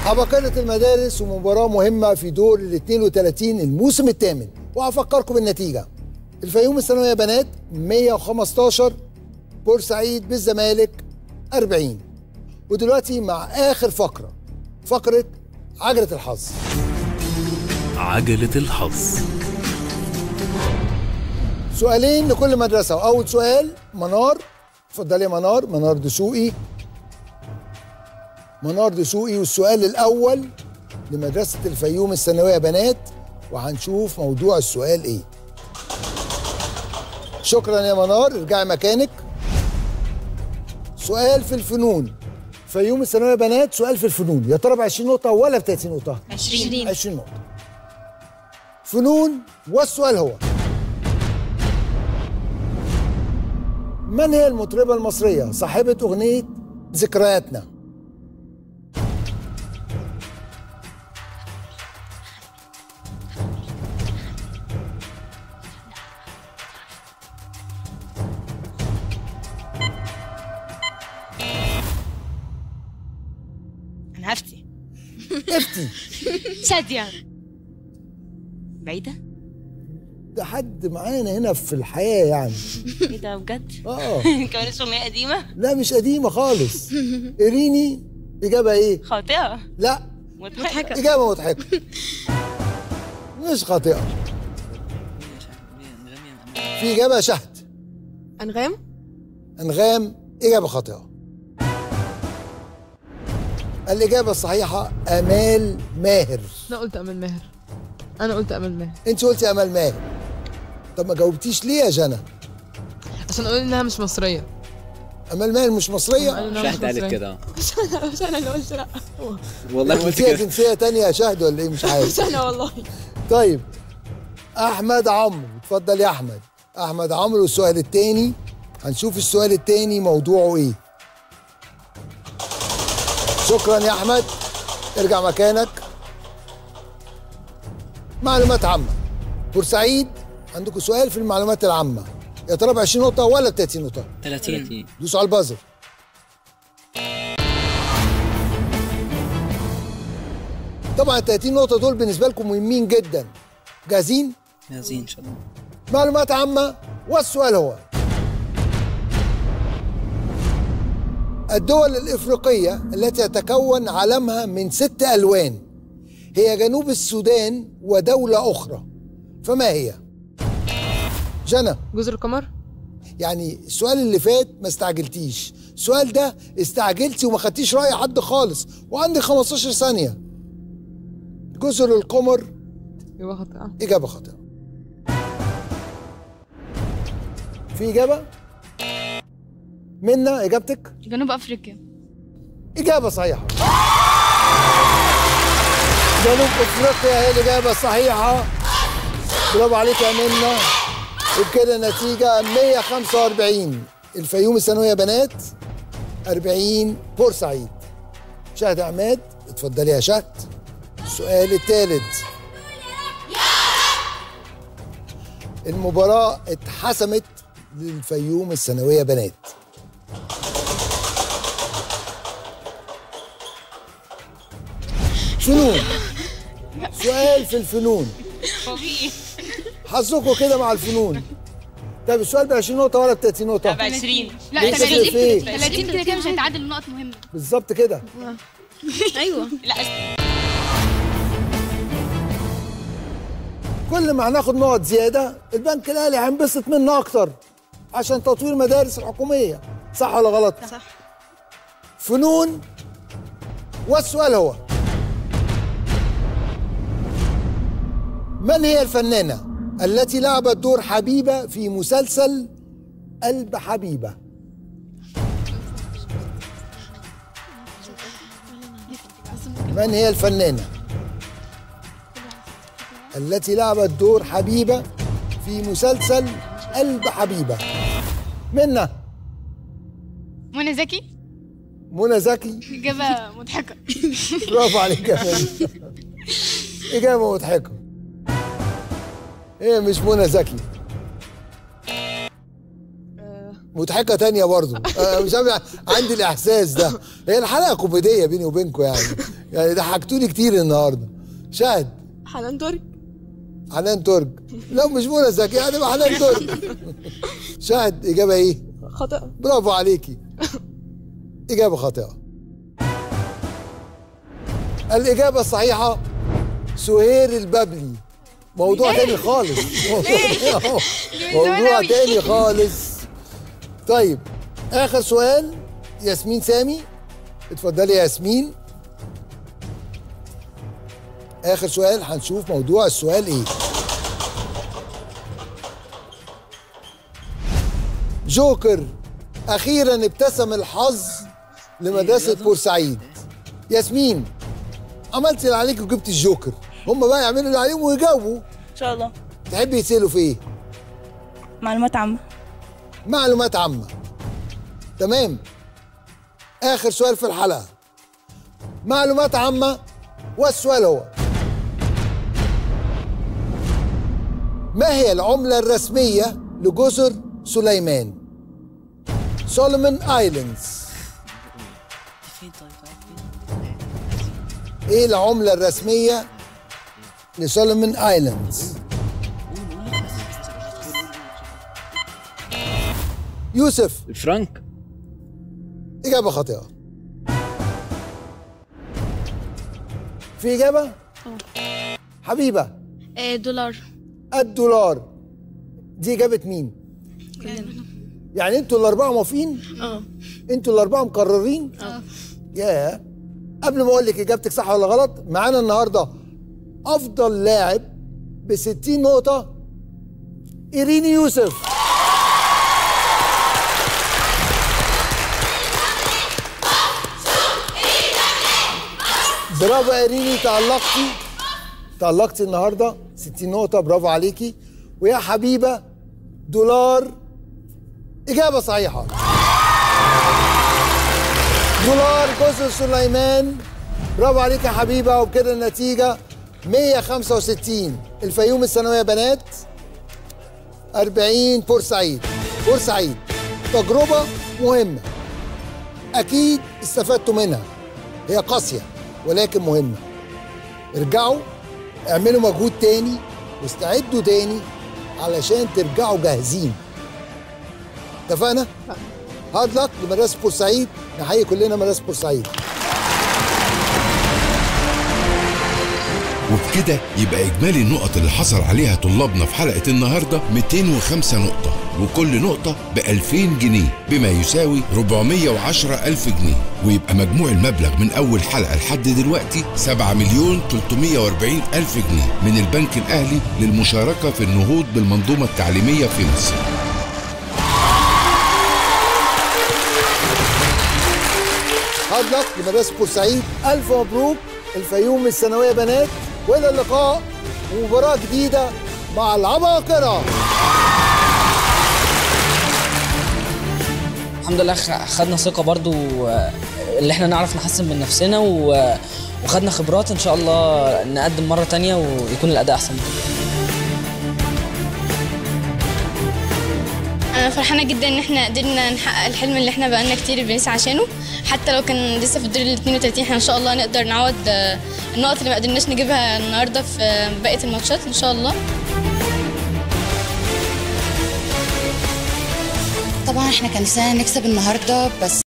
عباقرة المدارس ومباراة مهمة في دور ال 32 الموسم الثامن وهفكركم بالنتيجة الفيوم الثانوية بنات 115 بورسعيد بالزمالك 40 ودلوقتي مع آخر فقرة فقرة عجلة الحظ عجلة الحظ سؤالين لكل مدرسة وأول سؤال منار اتفضلي يا منار منار دسوقي منار دسوقي والسؤال الأول لمدرسة الفيوم الثانوية بنات وهنشوف موضوع السؤال إيه شكرا يا منار ارجعي مكانك سؤال في الفنون فيوم الثانوية بنات سؤال في الفنون يا ترى ب 20 نقطة ولا ب 30 نقطة؟ 20. 20 نقطة فنون والسؤال هو من هي المطربة المصرية صاحبة أغنية ذكرياتنا؟ انا هفتي افتي شادية بعيدة؟ ده حد معانا هنا في الحياة يعني ايه ده بجد؟ اه كمان اسمها قديمة؟ لا مش قديمة خالص إريني إجابة إيه؟ خاطئة لا مضحكة إجابة مضحكة مش خاطئة في إجابة شهد أنغام أنغام إجابة خاطئة الإجابة الصحيحة أمال ماهر انا قلت امل ماهر انا قلت امل ماهر أنت قلتي أمال ماهر طب ما جاوبتيش ليه يا جنى؟ عشان اقول انها مش مصريه أمال ماهر مش مصرية؟ قالوا إنها مش شهد قالت مصرية. كده مش انا مش انا اللي قلت لا والله ما قلت فيها كده جنسية تانية يا شهد ولا إيه مش عارف مش انا والله طيب احمد عمرو اتفضل يا احمد احمد عمرو السؤال التاني هنشوف السؤال التاني موضوعه ايه شكرا يا احمد ارجع مكانك معلومات عامة بورسعيد عندكم سؤال في المعلومات العامة يا ترى ب 20 نقطة ولا ب 30 نقطة؟ 30 دوسوا على البازر طبعا ال 30 نقطة دول بالنسبة لكم مهمين جدا جاهزين؟ جاهزين ان شاء الله معلومات عامة والسؤال هو الدول الإفريقية التي يتكون علمها من ست ألوان هي جنوب السودان ودولة أخرى فما هي؟ جنى جزر القمر يعني السؤال اللي فات ما استعجلتيش السؤال ده استعجلتي وما خدتيش رأي حد خالص وعندك 15 ثانية جزر القمر يبقى خاطئه إجابة خاطئة في إجابة؟ منا إجابتك؟ جنوب افريقيا إجابة صحيحة جنوب أفريقيا هي الإجابة الصحيحة برافو عليك يا منا وبكده النتيجة 145 الفيوم الثانوية بنات 40 بورسعيد شهد عماد اتفضلي يا شهد السؤال الثالث المباراة اتحسمت للفيوم الثانوية بنات فنون سؤال في الفنون هو في ايه؟ حظكم كده مع الفنون طب السؤال ب 20 نقطة ولا ب 30 نقطة؟ ب 20 لا ليه 30 تفرق في إيه؟ 30 كده كده مش هيتعادل النقط مهمه بالظبط كده ايوه لا كل ما هناخد نقط زيادة البنك الأهلي هينبسط منا أكتر عشان تطوير المدارس الحكومية صح ولا غلط؟ صح فنون والسؤال هو من هي الفنانة التي لعبت دور حبيبة في مسلسل قلب حبيبة؟ من هي الفنانة التي لعبت دور حبيبة في مسلسل قلب حبيبة؟ منا منى زكي منى زكي اجابه مضحكه برافو عليك يا منى إجابة مضحكة هي مش منى زكي مضحكه تانية برضو أنا مش عارف عندي الاحساس ده هي الحلقه كوميديه بيني وبينكم يعني يعني ضحكتوني كتير النهارده شاهد حنان ترك حنان ترك لا مش منى زكي هتبقى حنان ترك شاهد اجابه ايه خطأ برافو عليكي اجابه خاطئه الاجابه الصحيحه سهير الببلي موضوع تاني خالص موضوع تاني خالص طيب اخر سؤال ياسمين سامي اتفضلي يا ياسمين اخر سؤال هنشوف موضوع السؤال ايه جوكر اخيرا ابتسم الحظ لمدرسه بورسعيد ياسمين عملت اللي عليك وجبت الجوكر هم بقى يعملوا اللي عليهم ويجاوبوا ان شاء الله تحبي يسالوا في ايه معلومات عامه معلومات عامه تمام اخر سؤال في الحلقه معلومات عامه والسؤال هو ما هي العمله الرسميه لجزر سليمان سولومون ايلاندز ايه العمله الرسميه لسولومون ايلاندز يوسف الفرنك إجابة خاطئة في إجابة؟ حبيبة دولار الدولار دي إجابة مين؟ يعني أنتوا الأربعة موافقين؟ اه أنتوا الأربعة مقررين؟ اه ياه قبل ما أقول لك إجابتك صح ولا غلط معانا النهاردة أفضل لاعب ب 60 نقطة إيريني يوسف برافو يا إيريني تألقتي تألقتي النهارده 60 نقطة برافو عليكي ويا حبيبة دولار إجابة صحيحة دولار جزر سليمان برافو عليك يا حبيبة وبكده النتيجة 165 الفيوم الثانوية بنات 40 بورسعيد بورسعيد تجربة مهمة أكيد استفدتوا منها هي قاسية ولكن مهمة ارجعوا اعملوا مجهود تاني واستعدوا تاني علشان ترجعوا جاهزين اتفقنا؟ هارد لك لمدرسة بورسعيد نحيي كلنا مدرسة بورسعيد وبكده يبقى إجمالي النقط اللي حصل عليها طلابنا في حلقة النهاردة 205 نقطة وكل نقطة ب 2000 جنيه بما يساوي 410 ألف جنيه ويبقى مجموع المبلغ من أول حلقة لحد دلوقتي 7 مليون 340 ألف جنيه من البنك الأهلي للمشاركة في النهوض بالمنظومة التعليمية في مصر هارد لك لمدرسة بورسعيد ألف مبروك الفيوم الثانوية بنات وإلى اللقاء ومباراة جديدة مع العباقرة الحمد لله خ- خدنا ثقة برضو آه، اللي احنا نعرف نحسن من نفسنا و- وخدنا خبرات ان شاء الله نقدم مرة تانية ويكون الأداء أحسن من كده انا فرحانه جدا ان احنا قدرنا نحقق الحلم اللي احنا بقالنا كتير بنسعى عشانه حتى لو كان لسه في الدور ال 32 احنا ان شاء الله نقدر نعوض آه، النقط اللي ما قدرناش نجيبها النهارده في آه، بقيه الماتشات ان شاء الله طبعا احنا كان نفسنا نكسب النهارده بس